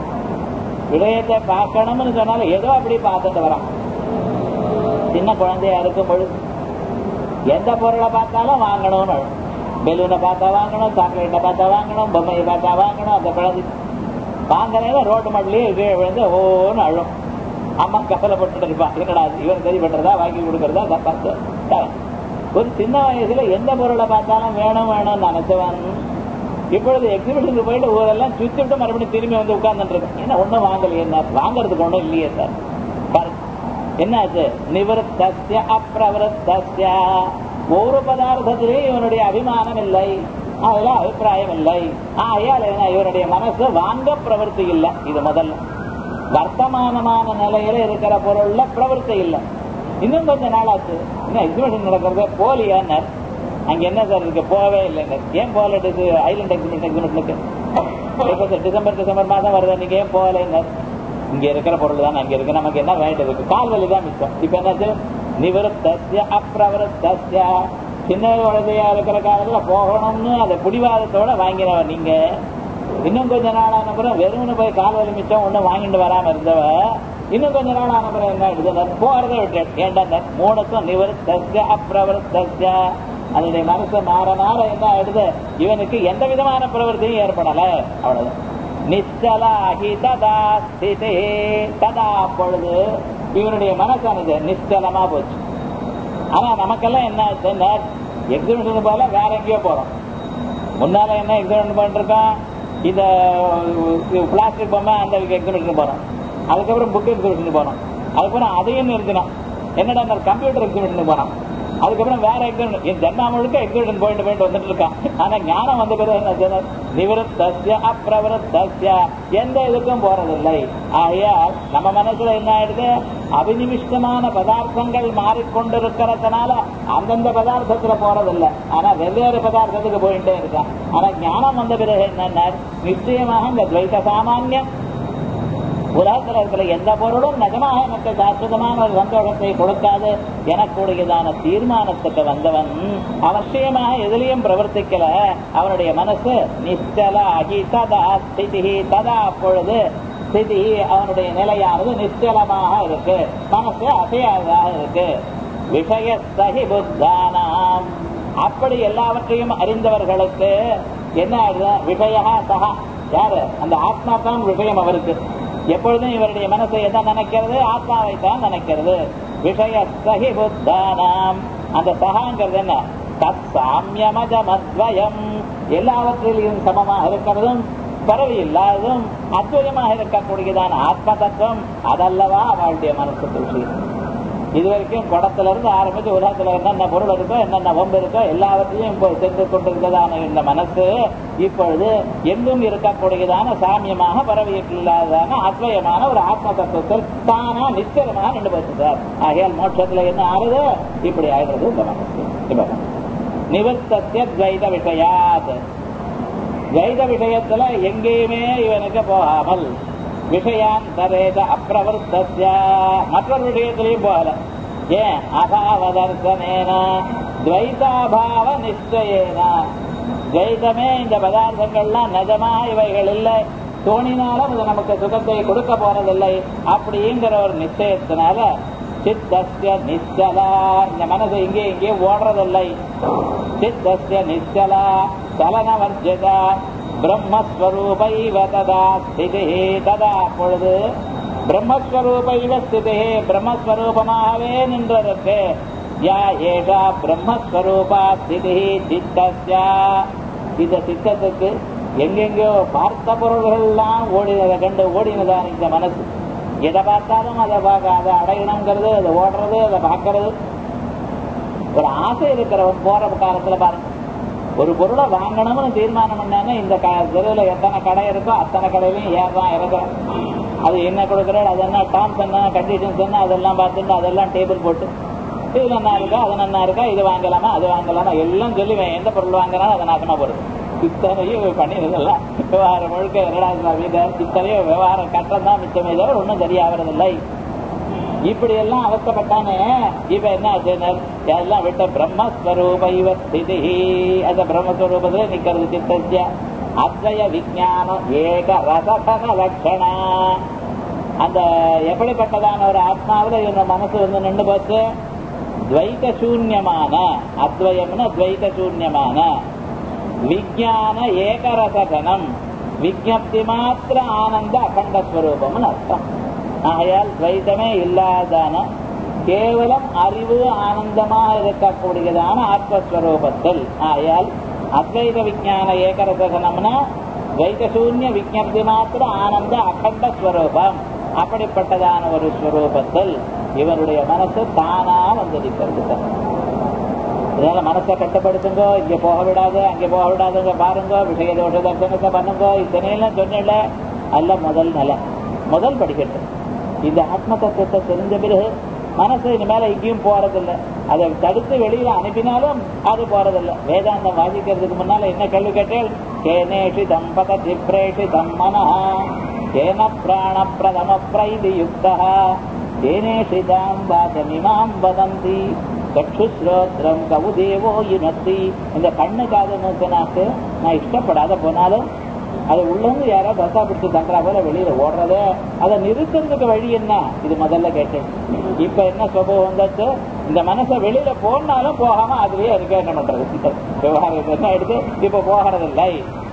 விடயத்தை பார்க்கணும்னு சொன்னாலும் ஏதோ அப்படி பார்த்துட்டு வரான் சின்ன குழந்தையா இருக்கும் பொழுது எந்த பொருளை பார்த்தாலும் வாங்கணும்னு பெலூனை பார்த்தா வாங்கணும் சாக்லேட்டை பார்த்தா வாங்கணும் பொம்மையை பார்த்தா வாங்கணும் அந்த குழந்தை வாங்கினே ரோட்டு மட்டிலேயே கீழே விழுந்து ஓன்னு அழும் அம்மா கவலைப்பட்டு இருப்பான் என்னடா இவன் சரி பண்றதா வாங்கி கொடுக்கறதா தப்பா ஒரு சின்ன வயசுல எந்த பொருளை பார்த்தாலும் வேணும் வேணும்னு நினைச்சவன் இப்பொழுது எக்ஸிபிஷனுக்கு போயிட்டு ஊரெல்லாம் சுத்தி விட்டு மறுபடியும் திரும்பி வந்து உட்கார்ந்துட்டு இருக்கேன் என்ன ஒண்ணும் வாங்கலையே என்ன வாங்குறதுக்கு ஒண்ணும் இல்லையே சார் பாருங்க. என்னாச்சு நிவர்த்தஸ்ய அப்பிரவருத்தஸ்ய ஒரு பதார்த்தத்திலேயும் இவனுடைய அபிமானம் இல்லை அதுல அபிப்பிராயம் இல்லை ஆகையால் என்ன இவனுடைய மனசு வாங்க பிரவருத்தி இல்லை இது முதல்ல வர்த்தமானமான நிலையில இருக்கிற பொருள்ல பிரவருத்தி இல்லை இன்னும் கொஞ்ச நாளாச்சு இன்னும் எக்ஸிபிஷன் நடக்கிறதே போலியான்னார் அங்க என்ன சார் இருக்கு போகவே இல்லைங்க ஏன் போகல ஐலண்ட் எக்ஸிபிஷன் எக்ஸிபிஷனுக்கு இப்ப டிசம்பர் டிசம்பர் மாதம் வருது நீங்க ஏன் போகலைங்க இங்க இருக்கிற பொருள் தான் அங்க இருக்கு நமக்கு என்ன வேண்டியது இருக்கு கால் வலி தான் மிச்சம் இப்ப என்னாச்சு நிவருத்தஸ்ய அப்பிரவருத்தஸ்ய சின்ன குழந்தையா இருக்கிற காலத்துல போகணும்னு அதை பிடிவாதத்தோட வாங்கினவன் நீங்க இன்னும் கொஞ்ச நாள் ஆன பிறகு வெறும்னு போய் கால் வலி மிச்சம் ஒண்ணும் வாங்கிட்டு வராம இருந்தவ இன்னும் கொஞ்ச நாள் ஆன பிறகு என்ன ஆயிடுது போறதை விட்டு ஏன்டா மூணுக்கும் நிவருத்தஸ்ய அப்பிரவருத்தஸ்ய அதனுடைய மனசு மாற மாற என்ன ஆயிடுது இவனுக்கு எந்த விதமான பிரவர்த்தியும் ஏற்படல அவ்வளவுதான் நிச்சலாகி ததா ஸ்திதே ததா அப்பொழுது இவனுடைய மனசானது நிச்சலமா போச்சு ஆனா நமக்கெல்லாம் என்ன ஆச்சுன்னா எக்ஸிபிஷன் போல வேற எங்கேயோ போறோம் முன்னால என்ன எக்ஸிபிஷன் பண்ணிருக்கோம் இந்த பிளாஸ்டிக் பொம்மை அந்த எக்ஸிபிஷன் போறோம் அதுக்கப்புறம் புக் எக்ஸிபிஷன் போறோம் அதுக்கப்புறம் அதையும் நிறுத்தினோம் என்னடா இந்த கம்ப்யூட்டர் எக்ஸிபிஷன் போனோம் அதுக்கப்புறம் வேற எக்ஸிபிஷன் என் ஜென்மா முழுக்க எக்ஸிபிஷன் போயிட்டு போயிட்டு வந்துட்டு இருக்கான் ஆனா ஞானம் வந்த பிறகு என்ன செய்யணும்? நிவருத்தஸ்ய அப்பிரவருத்தஸ்ய எந்த இதுக்கும் போறதில்லை ஆகையால் நம்ம மனசுல என்ன ஆயிடுது அபினிவிஷ்டமான பதார்த்தங்கள் மாறிக்கொண்டிருக்கிறதுனால அந்தந்த பதார்த்தத்துல போறதில்லை ஆனா வெவ்வேறு பதார்த்தத்துக்கு போயிட்டே இருக்கான் ஆனா ஞானம் வந்த பிறகு என்னன்னா நிச்சயமாக இந்த துவைத சாமானியம் உலகத்தில் இருக்கிற எந்த பொருளும் நிஜமாக எனக்கு சாஸ்வதமான ஒரு சந்தோஷத்தை கொடுக்காது எனக்கூடியதான தீர்மானத்துக்கு வந்தவன் அவசியமாக எதிலையும் பிரவர்த்திக்கல அவனுடைய மனசு நிச்சல அகி ததா ஸ்திதி ததா அப்பொழுது ஸ்திதி அவனுடைய நிலையானது நிச்சலமாக இருக்கு மனசு அசையாததாக இருக்கு விஷய சகி புத்தானாம் அப்படி எல்லாவற்றையும் அறிந்தவர்களுக்கு என்ன ஆகுது விஷயா சகா யாரு அந்த ஆத்மா தான் விஷயம் அவருக்கு எப்பொழுதும் இவருடைய மனசை எதை நினைக்கிறது ஆத்மாவை தான் நினைக்கிறது விஷய சகி புத்தானாம் அந்த சகாங்கிறது என்ன தத் சாமியமஜமத்வயம் எல்லாவற்றிலும் சமமாக இருக்கிறதும் பரவி இல்லாததும் அத்வயமாக இருக்கக்கூடியதான ஆத்ம தத்துவம் அதல்லவா அவளுடைய மனசுக்கு விஷயம் இது வரைக்கும் குடத்துல இருந்து ஆரம்பிச்சு உலகத்துல என்னென்ன பொருள் இருக்கோ என்னென்ன வம்பு இருக்கோ எல்லாவற்றையும் இப்போ சென்று கொண்டிருந்ததான இந்த மனசு இப்பொழுது எங்கும் இருக்கக்கூடியதான சாமியமாக பரவி இல்லாததான அத்வயமான ஒரு ஆத்ம தத்துவத்தில் தானா நிச்சயமாக நின்று போச்சு சார் ஆகையால் மோட்சத்துல என்ன ஆறுது இப்படி ஆயிடுறது இந்த மனசு இப்ப நிவர்த்தத்திய துவைத விஷயாத் துவைத விஷயத்துல எங்கேயுமே இவனுக்கு போகாமல் விஷயாந்தரேத அப்பிரவர்த்தஸ்ய மற்றொரு விஷயத்திலையும் போகல ஏன் அபாவதர்சனேன துவைதாபாவ நிச்சயேன துவைதமே இந்த பதார்த்தங்கள்லாம் நிஜமா இவைகள் இல்லை தோணினாலும் இது நமக்கு சுகத்தை கொடுக்க போறதில்லை அப்படிங்கிற ஒரு நிச்சயத்தினால சித்தஸ்ய நிச்சலா இந்த மனசு இங்கே இங்கே ஓடுறதில்லை சித்தஸ்ய நிச்சலா சலனவர்ஜதா பிரம்மஸ்வரூபைவ ததா ஸ்திதி ததா அப்பொழுது பிரம்மஸ்வரூபைவ ஸ்திதி பிரம்மஸ்வரூபமாகவே நின்றிருக்கு யா ஏஷா பிரம்மஸ்வரூபா ஸ்திதி சித்தஸ்யா இந்த சித்தத்துக்கு எங்கெங்கோ பார்த்த பொருள்கள்லாம் ஓடினதை கண்டு ஓடினதான் இந்த மனசு எதை பார்த்தாலும் அதை பார்க்க அதை அடையணுங்கிறது அதை ஓடுறது அதை பார்க்கறது ஒரு ஆசை இருக்கிறவன் போற காலத்துல பாருங்க ஒரு பொருளை வாங்கணும்னு தீர்மானம் பண்ணாங்க இந்த தெருவில் எத்தனை கடை இருக்கோ அத்தனை கடையிலையும் ஏறான் இறக்குறேன் அது என்ன கொடுக்குறாரு அது என்ன டேர்ம்ஸ் என்ன கண்டிஷன்ஸ் என்ன அதெல்லாம் பார்த்துட்டு அதெல்லாம் டேபிள் போட்டு இது நல்லா இருக்கா அது நல்லா இருக்கா இது வாங்கலாமா அது வாங்கலாமா எல்லாம் சொல்லி எந்த பொருள் வாங்கினாலும் அதை நாசமா போடுது இத்தனையும் பண்ணிடுறதெல்லாம் விவகாரம் முழுக்க என்னடா வீத இத்தனையும் விவகாரம் கட்டம் தான் மிச்சமே தவிர ஒன்றும் சரியாகிறதில்லை இப்படி எல்லாம் அவஸ்தப்பட்டானே இப்ப என்ன ஆச்சுனர் எல்லாம் விட்ட பிரம்மஸ்வரூப இவ ஸ்திதி அந்த பிரம்மஸ்வரூபத்துல நிக்கிறது சித்தசிய அத்வய விஜானம் ஏக ரசகன லட்சணா அந்த எப்படிப்பட்டதான ஒரு ஆத்மாவில இவங்க மனசு வந்து நின்று போச்சு துவைத சூன்யமான அத்வயம்னு துவைத சூன்யமான விஜான ஏகரசகனம் விஜப்தி மாத்திர ஆனந்த அகண்ட ஸ்வரூபம்னு அர்த்தம் ஆகையால் துவைத்தமே இல்லாதான கேவலம் அறிவு ஆனந்தமாக இருக்கக்கூடியதான ஆத்மஸ்வரூபத்தில் ஆகையால் அத்வைத விஜான ஏகரசகனம்னா துவைதசூன்ய விஜப்தி மாத்திர ஆனந்த அகண்ட ஸ்வரூபம் அப்படிப்பட்டதான ஒரு ஸ்வரூபத்தில் இவனுடைய மனசு தானா வந்திருக்கிறது சார் இதனால மனசை கட்டுப்படுத்துங்கோ இங்க போக விடாது அங்க போக விடாதுங்க பாருங்க விஷய தோஷ தர்சனத்தை பண்ணுங்க இத்தனையெல்லாம் சொன்னல அல்ல முதல் நிலை முதல் படிக்கட்டு இந்த ஆத்ம தத்துவத்தை தெரிஞ்ச பிறகு மனசு இனிமேல எங்கேயும் போறதில்லை அதை தடுத்து வெளியில அனுப்பினாலும் அது போறதில்லை வேதாந்தம் வாசிக்கிறதுக்கு முன்னால என்ன கேள்வி கேட்டேன் கேனேஷி தம்பத திப்ரேஷி தம்மனா கேன பிராண பிரதம பிரைதி யுக்தா கேனேஷி தாம் வாசமிமாம் வதந்தி சக்ஷுஸ்ரோத்திரம் கவுதேவோ யுனத்தி இந்த கண்ணு காது மூக்கு நாக்கு நான் இஷ்டப்படாத போனாலும் அது உள்ளவங்க யாரோ பஸ்ஸா பிடிச்சி தங்குறா போல வெளியில ஓடுறதே அதை நிறுத்துறதுக்கு வழி என்ன இது முதல்ல கேட்டேன் இப்ப என்ன சுபம் வந்தாச்சு இந்த மனசை வெளியில போனாலும் போகாம அதுலயே இருக்க என்ன பண்றது விவகாரம் என்ன எடுத்து இப்ப போகிறதில்லை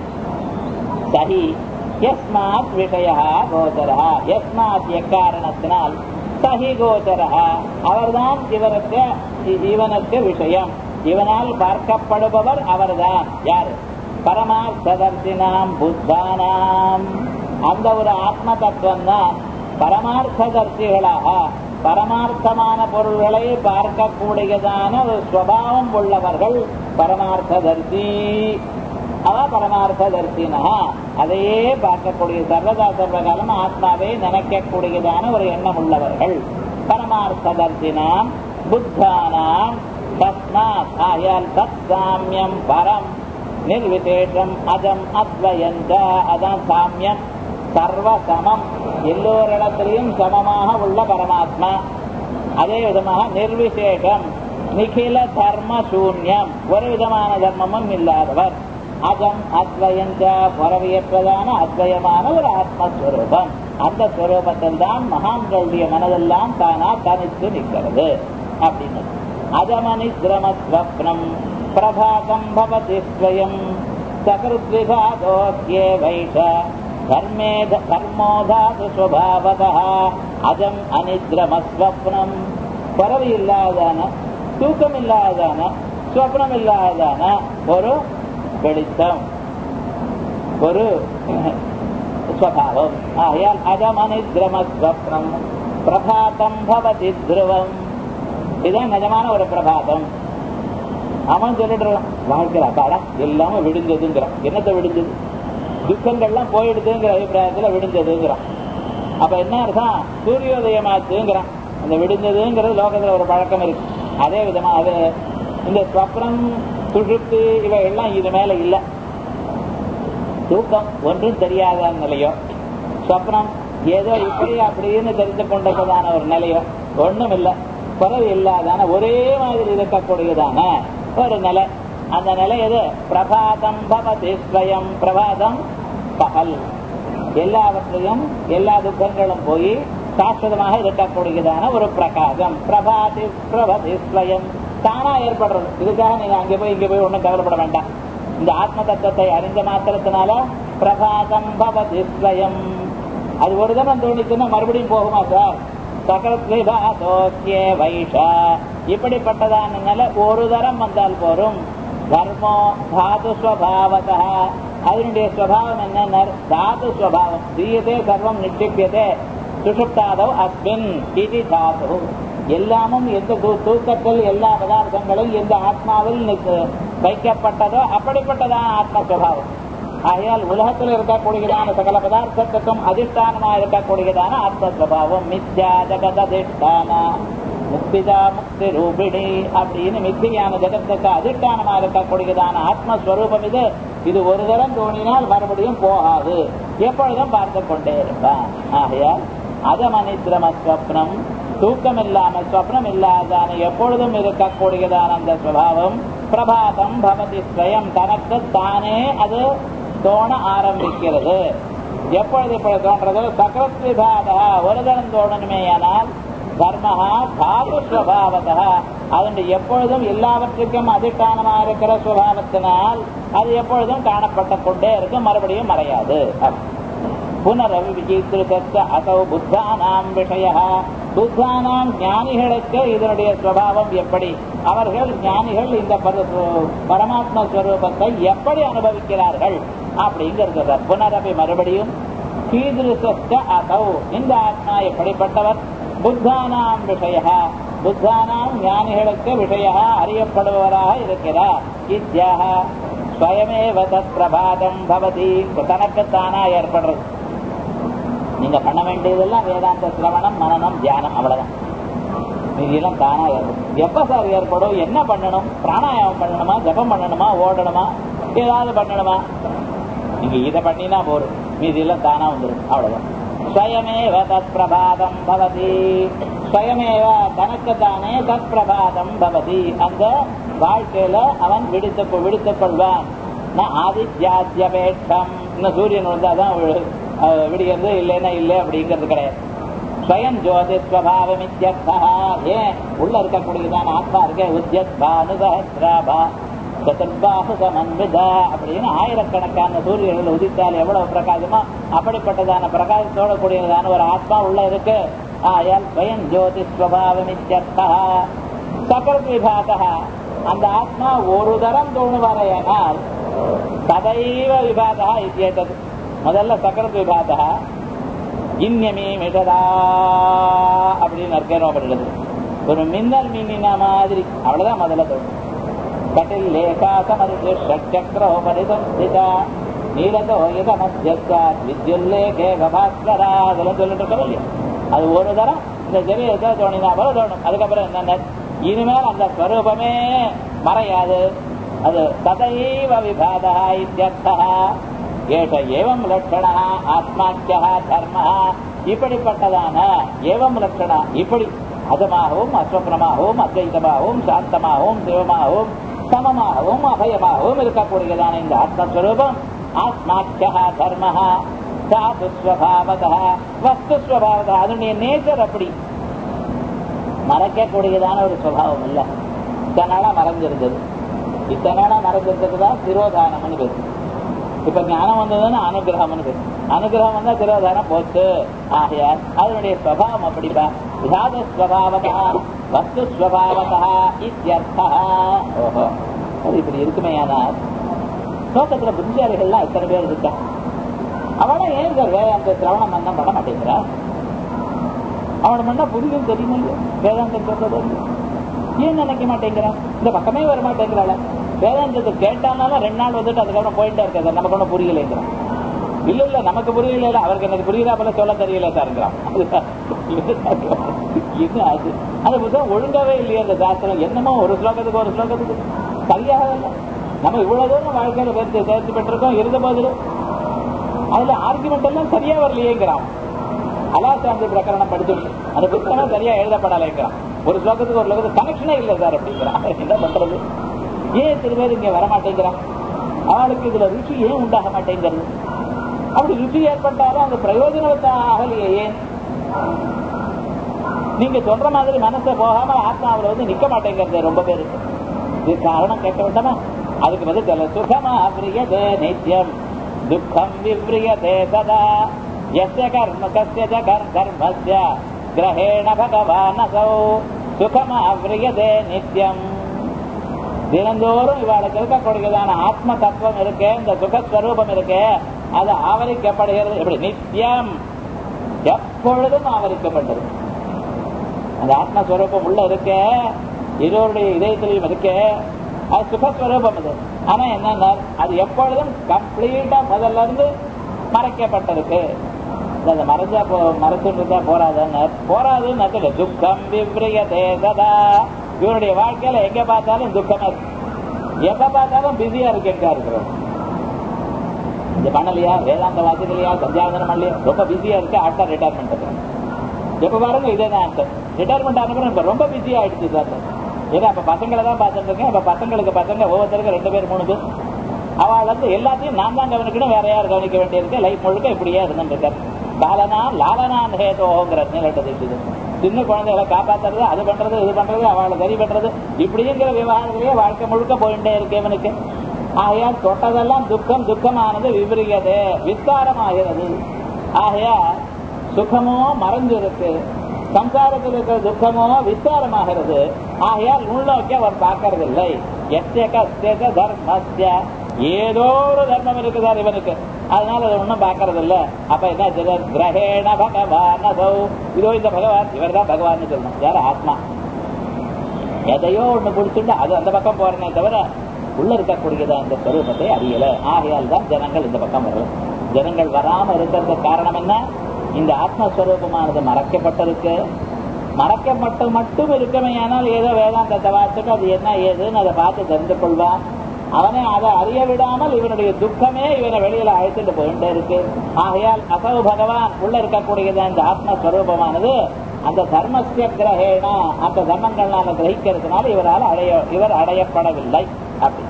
சரி எஸ்மாத் விஷய கோச்சரா எஸ்மாத் எக்காரணத்தினால் சஹி கோச்சரா அவர்தான் இவருக்கு இவனுக்கு விஷயம் இவனால் பார்க்கப்படுபவர் அவர்தான் யாரு பரமார்த்ததர்சினாம் புத்தானாம் அந்த ஒரு ஆத்ம தத்துவம் தான் பரமார்த்ததர்சிகளாக பரமார்த்தமான பொருள்களை பார்க்கக்கூடியதான ஒரு ஸ்வபாவம் உள்ளவர்கள் பரமார்த்ததர்சி அவ பரமார்த்ததர்சினா அதையே பார்க்கக்கூடிய சர்வதா சர்வகாலம் ஆத்மாவை நினைக்கக்கூடியதான ஒரு எண்ணம் உள்ளவர்கள் பரமார்த்ததர்சினாம் புத்தானாம் தஸ்மாத் ஆயால் தத் சாமியம் பரம் நிர்விசேஷம் அஜம் அத்வயந்த அதான் சாமியம் சர்வ சமம் எல்லோரிடத்திலையும் சமமாக உள்ள பரமாத்மா அதே விதமாக நிர்விசேஷம் நிகில தர்ம சூன்யம் ஒரு விதமான தர்மமும் இல்லாதவர் அஜம் அத்வயந்த புறவியற்றதான அத்வயமான ஒரு ஆத்மஸ்வரூபம் அந்த ஸ்வரூபத்தில் தான் மகான்களுடைய மனதெல்லாம் தானா தனித்து நிற்கிறது அப்படின்னு அஜமனித்ரமஸ்வப்னம் பிரபாகம் பவதி ஸ்வயம் சகருத்விகாதோக்கியே வைஷ கர்மேத கர்மோதாது சுவாவத அஜம் அனித்ரமஸ்வப்னம் பறவை இல்லாதான தூக்கம் இல்லாதான ஸ்வப்னம் இல்லாதான ஒரு வெளிச்சம் ஒரு ஸ்வபாவம் ஆகையால் அஜமனித்ரமஸ்வப்னம் பிரபாதம் பவதி துருவம் இதுதான் நிஜமான ஒரு பிரபாதம் அவன் சொல்லிடுறான் வாழ்க்கையில் அப்பாடா எல்லாமே விடுஞ்சதுங்கிறான் என்னத்தை விடுஞ்சது துக்கங்கள்லாம் போயிடுதுங்கிற அபிப்பிராயத்துல விடுஞ்சதுங்கிறான் அப்ப என்ன அர்த்தம் சூரியோதயமாச்சுங்கிறான் அந்த விடுஞ்சதுங்கிறது லோகத்துல ஒரு பழக்கம் இருக்கு அதே விதமா அது இந்த ஸ்வப்னம் சுழுத்து இவைகள்லாம் இது மேல இல்ல தூக்கம் ஒன்றும் தெரியாத நிலையோ ஸ்வப்னம் ஏதோ இப்படி அப்படின்னு தெரிந்து கொண்டதான ஒரு நிலையோ ஒண்ணும் இல்லை குறவு இல்லாதான ஒரே மாதிரி இருக்கக்கூடியதான ஒரு நிலை அந்த நிலை எது பிரபாதம் பவதி ஸ்வயம் பிரபாதம் பகல் எல்லாவற்றையும் எல்லா துக்கங்களும் போய் சாஸ்வதமாக இருக்கக்கூடியதான ஒரு பிரகாசம் பிரபாதி பிரபதி ஸ்வயம் தானா ஏற்படுறது இதுக்காக நீங்க அங்கே போய் இங்கே போய் ஒன்றும் கவலைப்பட வேண்டாம் இந்த ஆத்ம தத்துவத்தை அறிந்த மாத்திரத்தினால பிரபாதம் பவதி ஸ்வயம் அது ஒரு தரம் தோணிச்சுன்னா மறுபடியும் போகுமா சார் சகலத்விபாதோக்கியே வைஷா இப்படிப்பட்டதான நிலை ஒரு தரம் வந்தால் போரும் தர்மோ தாது ஸ்வபாவதா அதனுடைய ஸ்வபாவம் என்ன தாது ஸ்வபாவம் தீயதே சர்வம் நிட்சிப்பியதே சுஷுப்தாதவ் அஸ்மின் இது தாது எல்லாமும் எந்த தூக்கத்தில் எல்லா பதார்த்தங்களும் எந்த ஆத்மாவில் வைக்கப்பட்டதோ அப்படிப்பட்டதான ஆத்ம சுவாவம் ஆகையால் உலகத்தில் இருக்கக்கூடியதான சகல பதார்த்தத்துக்கும் அதிஷ்டானமா இருக்கக்கூடியதான ஆத்மஸ்வபாவம் மித்யா ஜகததிஷ்டான முக்திதா முக்தி ரூபிணி அப்படின்னு மித்தியான ஜெகத்துக்கு அதிஷ்டானமா இருக்கக்கூடியதான ஆத்மஸ்வரூபம் இது இது ஒரு தரம் தோணினால் மறுபடியும் போகாது எப்பொழுதும் பார்த்து கொண்டே இருப்பான் ஆகையால் அதமனித்ரம ஸ்வப்னம் தூக்கம் இல்லாம ஸ்வப்னம் இல்லாதான எப்பொழுதும் இருக்கக்கூடியதான அந்த சுவாவம் பிரபாதம் பவதி ஸ்வயம் தனக்கு தானே அது தோண ஆரம்பிக்கிறது எப்பொழுது இப்பொழுது தோன்றது சக்கரத்விபாதா ஒரு தரம் தோணணுமேயானால் தர்மஹா தாது ஸ்வபாவதா அதனுடைய எப்பொழுதும் எல்லாவற்றுக்கும் அதிஷ்டானமா இருக்கிற சுபாவத்தினால் அது எப்பொழுதும் காணப்பட்டு கொண்டே இருக்கும் மறுபடியும் மறையாது புனரவிவிச்சித்திருத்த அசௌ புத்தானாம் விஷய புத்தானாம் ஞானிகளுக்கு இதனுடைய சுவாவம் எப்படி அவர்கள் ஞானிகள் இந்த பர- பரமாத்ம ஸ்வரூபத்தை எப்படி அனுபவிக்கிறார்கள் அப்படிங்கிறது புனரபி மறுபடியும் கீதிருஷ்ட அதௌ இந்த ஆத்மா எப்படிப்பட்டவர் புத்தானாம் விஷய புத்தானாம் ஞானிகளுக்கு விஷய அறியப்படுபவராக இருக்கிறார் இத்தியாக ஸ்வயமேவ தத் பிரபாதம் பவதி தனக்குத்தானா ஏற்படுறது நீங்க பண்ண வேண்டியதெல்லாம் வேதாந்த சிரவணம் மனநம் தியானம் அவ்வளவுதான் மீதியெல்லாம் தானா ஏற்படும் எப்ப சார் ஏற்படும் என்ன பண்ணணும் பிராணாயாமம் பண்ணணுமா ஜபம் பண்ணணுமா ஓடணுமா ஏதாவது பண்ணணுமா நீங்க இதை பண்ணினா போதும் மீதியெல்லாம் தானா வந்துடும் அவ்வளவுதான் ஸ்வயமேவ தத் பிரபாதம் பவதி ஸ்வயமேவ தனக்குத்தானே தத் பிரபாதம் பவதி அந்த வாழ்க்கையில அவன் விடுத்து விடுத்துக் கொள்வான் நான் ஆதித்யாத்யபேட்சம் இன்னும் சூரியன் வந்து அதான் வி- அஹ் விடுகிறது இல்லைன்னா இல்லை அப்படிங்கிறது கிடையாது ஸ்வயம் ஜோதி ஸ்வபாவம் இத்தியர்த்தா ஏன் உள்ள இருக்கக்கூடியதான ஆத்மா இருக்க உத்யத்பானு சஹசிராபா சதுர்பாஹு சமன்விதா அப்படின்னு ஆயிரக்கணக்கான சூரியர்கள் உதித்தால் எவ்வளவு பிரகாசமோ அப்படிப்பட்டதான பிரகாசத்தோட கூடியதான ஒரு ஆத்மா உள்ள இருக்கு ஆயால் ஸ்வயம் ஜோதி ஸ்வபாவம் இத்தியர்த்தா சகரத் விபாக அந்த ஆத்மா ஒரு தரம் தோணுவாரையானால் ததைவ விபாகா இத்தியேதது முதல்ல சக்கரத் விபாகா இன்யமீ மிடதா அப்படின்னு அர்க்கேரம் பண்ணுறது ஒரு மின்னல் மின்னின மாதிரி அவ்வளவுதான் முதல்ல தோணும் கட்டில் லேகா சமரிஜ ஷட்சக்கரோபரிதம் ஸ்திதா நீலதோ இத மத்தியஸ்தா வித்யுல்லேகே கபாஸ்கரா அதெல்லாம் சொல்லிட்டு இருக்கோம் இல்லையா அது ஒரு தரம் இந்த ஜெரியத்தை தோணினா போல தோணும் அதுக்கப்புறம் என்னென்ன இனிமேல் அந்த ஸ்வரூபமே மறையாது அது ததைவ விபாதா இத்தியர்த்தா ஏஷ ஏவம் லட்சணா ஆத்மாக்கியா தர்ம இப்படிப்பட்டதான ஏவம் லட்சணா இப்படி அதமாகவும் அஸ்வப்னமாகவும் அத்வைதமாகவும் சாந்தமாகவும் சிவமாகவும் சமமாகவும் அபயமாகவும் இருக்கக்கூடியதான இந்த ஆத்மஸ்வரூபம் ஆத்மாக்கியா தர்ம சாதுஸ்வபாவத வஸ்துஸ்வபாவத அதனுடைய நேச்சர் அப்படி மறைக்கக்கூடியதான ஒரு சுவாவம் இல்ல இத்தனை நாளா மறைஞ்சிருந்தது இத்தனை நாளா மறைஞ்சிருந்தது தான் திரோதானம்னு பேசு இப்ப ஞானம் வந்ததுன்னு அனுகிரகம்னு பேசு அனுகிரகம் வந்தா திரோதானம் போச்சு ஆகையால் அதனுடைய ஸ்வபாவம் அப்படிப்பா விதாத ஸ்வபாவதா வஸ்து ஸ்வபாவதா இத்தியர்த்தா ஓஹோ அது இப்படி இருக்குமே ஆனால் லோகத்துல புத்திசாலிகள்லாம் எத்தனை பேர் இருக்கா அவனா ஏன் சார் வேதாந்த சிரவணம் மந்தம் பண்ண மாட்டேங்கிறா அவனை பண்ணா புரியும் தெரியுமா இல்லையா வேதாந்தம் சொல்றது இல்லையா? ஏன் நினைக்க மாட்டேங்கிறான் இந்த பக்கமே வர மாட்டேங்கிறாள் வேதாந்தத்தை கேட்டாலும் ரெண்டு நாள் வந்துட்டு அதுக்கப்புறம் போயிட்டே இருக்காது நமக்கு ஒன்றும் புரியலைங்கிறான் இல்ல இல்ல நமக்கு புரியல இல்ல அவருக்கு எனக்கு புரியுதா போல சொல்ல தெரியல சாருங்கிறான் இது அது அது புத்தகம் ஒழுங்காவே இல்லையா அந்த சாஸ்திரம் என்னமோ ஒரு ஸ்லோகத்துக்கு ஒரு ஸ்லோகத்துக்கு சரியாக இல்லை நம்ம இவ்வளவு தூரம் வாழ்க்கையில சேர்த்து சேர்த்து பெற்றிருக்கோம் இருந்த போதிலும் அதுல ஆர்குமெண்ட் எல்லாம் சரியா வரலையேங்கிறான் அலாசாந்தி பிரகரணம் படிச்சு அந்த புத்தகம் சரியா எழுதப்படலைங்கிறான் ஒரு ஸ்லோகத்துக்கு ஒரு ஸ்லோகத்துக்கு கனெக்ஷனே இல்லை சார் அப்படிங்கிறான் என்ன பண்றது ஏன் சில பேர் இங்க வர மாட்டேங்கிறான் அவளுக்கு இதுல ருச்சி ஏன் உண்டாக மாட்டேங்கிறது அப்படி ருச்சி ஏற்பட்டாலும் அந்த பிரயோஜனத்தை ஆகலையே ஏன் நீங்க சொல்ற மாதிரி மனசை போகாம ஆத்மாவில் வந்து நிக்க மாட்டேங்கிறது ரொம்ப பேருக்கு இது காரணம் கேட்க வேண்டாமா அதுக்கு வந்து சில சுகமா பிரியதே நித்தியம் துக்கம் விப்ரியதே சதா எஸ்ய கர்ம கஸ்ய ஜ கர் கர்மஸ்ய கிரகேண பகவானசௌ சுகமா பிரியதே நித்தியம் தினந்தோறும் இவாளுக்கு இருக்கக்கூடியதான ஆத்ம தத்துவம் இருக்கு இந்த சுகஸ்வரூபம் இருக்கு அது ஆவரிக்கப்படுகிறது எப்படி நித்தியம் எப்பொழுதும் ஆவரிக்கப்பட்டது அந்த ஆத்மஸ்வரூபம் உள்ள இருக்க இருவருடைய இதயத்திலையும் இருக்கு அது சுகஸ்வரூபம் அது ஆனா என்னன்னா அது எப்பொழுதும் கம்ப்ளீட்டா முதல்ல இருந்து மறைக்கப்பட்டிருக்கு அது மறைஞ்சா போ மறைச்சுட்டு இருந்தா போராதுன்னு போராதுன்னு அர்த்தம் துக்கம் விப்ரியதே சதா இவருடைய வாழ்க்கையில எங்க பார்த்தாலும் துக்கமா இருக்கு எப்ப பார்த்தாலும் பிஸியா இருக்கு எங்க இருக்கிறோம் இது பண்ணலையா வேதாந்த வாசிக்கலையா சந்தியாவந்தனம் பண்ணலையா ரொம்ப பிஸியா இருக்கு அடுத்த ரிட்டையர்மெண்ட் எப்ப பாருங்க இதே தான் ஆன்சர் ரிட்டையர்மெண்ட் ஆனப்பறம் இப்ப ரொம்ப பிஸியா ஆயிடுச்சு சார் ஏன்னா அப்ப பசங்களை தான் பார்த்துட்டு இருக்கேன் இப்ப பசங்களுக்கு பசங்க ஒவ்வொருத்தருக்கும் ரெண்டு பேர் மூணு பேர் அவள் வந்து எல்லாத்தையும் நான் தான் கவனிக்கணும் வேற யார் கவனிக்க வேண்டியிருக்கு லைஃப் முழுக்க இப்படியே இருந்துட்டு இருக்காரு காலனா லாலனான் ஹேதோங்கிற நிலட்டது இது சின்ன குழந்தைகளை காப்பாத்துறது அது பண்றது இது பண்றது அவளை சரி பண்றது இப்படிங்கிற விவகாரத்திலேயே வாழ்க்கை முழுக்க போயிட்டே இருக்கு இவனுக்கு ஆகையால் தொட்டதெல்லாம் துக்கம் துக்கமானது விபரீகது விஸ்தாரமாகிறது ஆகையால் சுகமோ மறைஞ்சிருக்கு சம்சாரத்தில் இருக்கிற துக்கமோ விஸ்தாரமாகிறது ஆகையால் உள்நோக்கி அவர் பார்க்கறது இல்லை எத்தேக தர்மஸ்ய ஏதோ ஒரு தர்மம் இருக்குதார் இவனுக்கு அதனால அதை ஒன்றும் பார்க்கறது இல்ல அப்ப என்ன சொல்றார் கிரகேண பகவான் அதோ இதோ இந்த பகவான் இவர் தான் பகவான் சொல்லணும் யார் ஆத்மா எதையோ ஒண்ணு பிடிச்சிட்டு அது அந்த பக்கம் போறனே தவிர உள்ள இருக்கக்கூடியது அந்த ஸ்வரூபத்தை அறியல ஆகையால் தான் ஜனங்கள் இந்த பக்கம் வரல ஜனங்கள் வராம இருக்கிறதுக்கு காரணம் என்ன இந்த ஆத்மஸ்வரூபமானது மறைக்கப்பட்டிருக்கு மறைக்கப்பட்டு மட்டும் இருக்குமே ஆனால் ஏதோ வேதாந்தத்தை வாசிட்டு அது என்ன ஏதுன்னு அதை பார்த்து தெரிந்து கொள்வான் அவனை அதை அறிய விடாமல் இவனுடைய துக்கமே இவனை வெளியில அழைத்துட்டு போயிட்டே இருக்கு ஆகையால் அசவு பகவான் உள்ள இருக்கக்கூடியது அந்த ஆத்மஸ்வரூபமானது அந்த தர்மஸ்ய கிரகேண அந்த தர்மங்களால கிரகிக்கிறதுனால இவரால் அடைய இவர் அடையப்படவில்லை அப்படி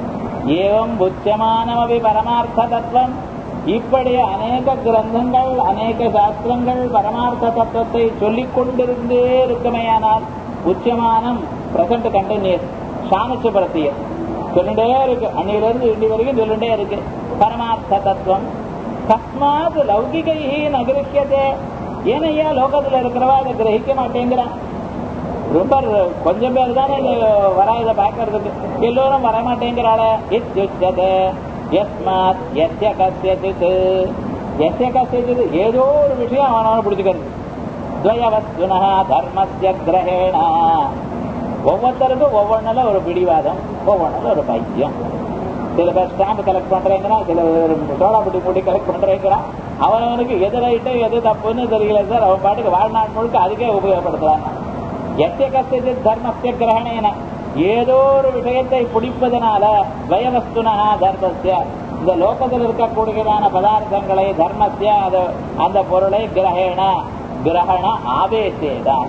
ஏவம் புச்சமானமபி பரமார்த்த தத்துவம் இப்படி அநேக கிரந்தங்கள் அநேக சாஸ்திரங்கள் பரமார்த்த தத்துவத்தை சொல்லிக் கொண்டிருந்தே இருக்குமேயானால் உச்சமானம் பிரசன்ட் கண்டினியூஸ் சாணச்சு பிரத்தியம் சொல்லிட்டே இருக்கு அன்னையிலிருந்து இண்டி வரைக்கும் சொல்லிட்டே இருக்கு பரமார்த்த தத்துவம் தஸ்மாத் லௌகிகை நகரிக்கதே ஏனையா லோகத்துல இருக்கிறவா அதை கிரகிக்க மாட்டேங்கிறான் ரொம்ப கொஞ்சம் பேர் தானே இந்த வரா இதை பார்க்கறதுக்கு எல்லோரும் வரமாட்டேங்கிறாள இத்யுச்சதே யஸ்மாத் எஸ்ய கசியசித் எஸ்ய கசியசித் ஏதோ ஒரு விஷயம் அவனவன பிடிச்சுக்கிறது துவயவஸ்துனா தர்மஸ்ய கிரகேண ஒவ்வொருத்தருக்கும் ஒவ்வொன்றுல ஒரு பிடிவாதம் ஒவ்வொன்றுல ஒரு பைத்தியம் சில பேர் ஸ்டாம்ப் கலெக்ட் பண்றேங்கிறான் சில பேர் சோழாபுட்டி மூடி கலெக்ட் பண்றேங்கிறான் அவனவனுக்கு எது ரைட்டு எது தப்புன்னு தெரியல சார் அவன் பாட்டுக்கு வாழ்நாள் முழுக்க அதுக்கே உபயோகப்படுத்துறான் எத்திய கஷ்டத்தை தர்மத்திய கிரகணேன ஏதோ ஒரு விஷயத்தை பிடிப்பதனால வயவஸ்துனா தர்மத்திய இந்த லோகத்தில் இருக்கக்கூடியதான பதார்த்தங்களை தர்மத்திய அந்த பொருளை கிரகண கிரகண ஆவேசேதான்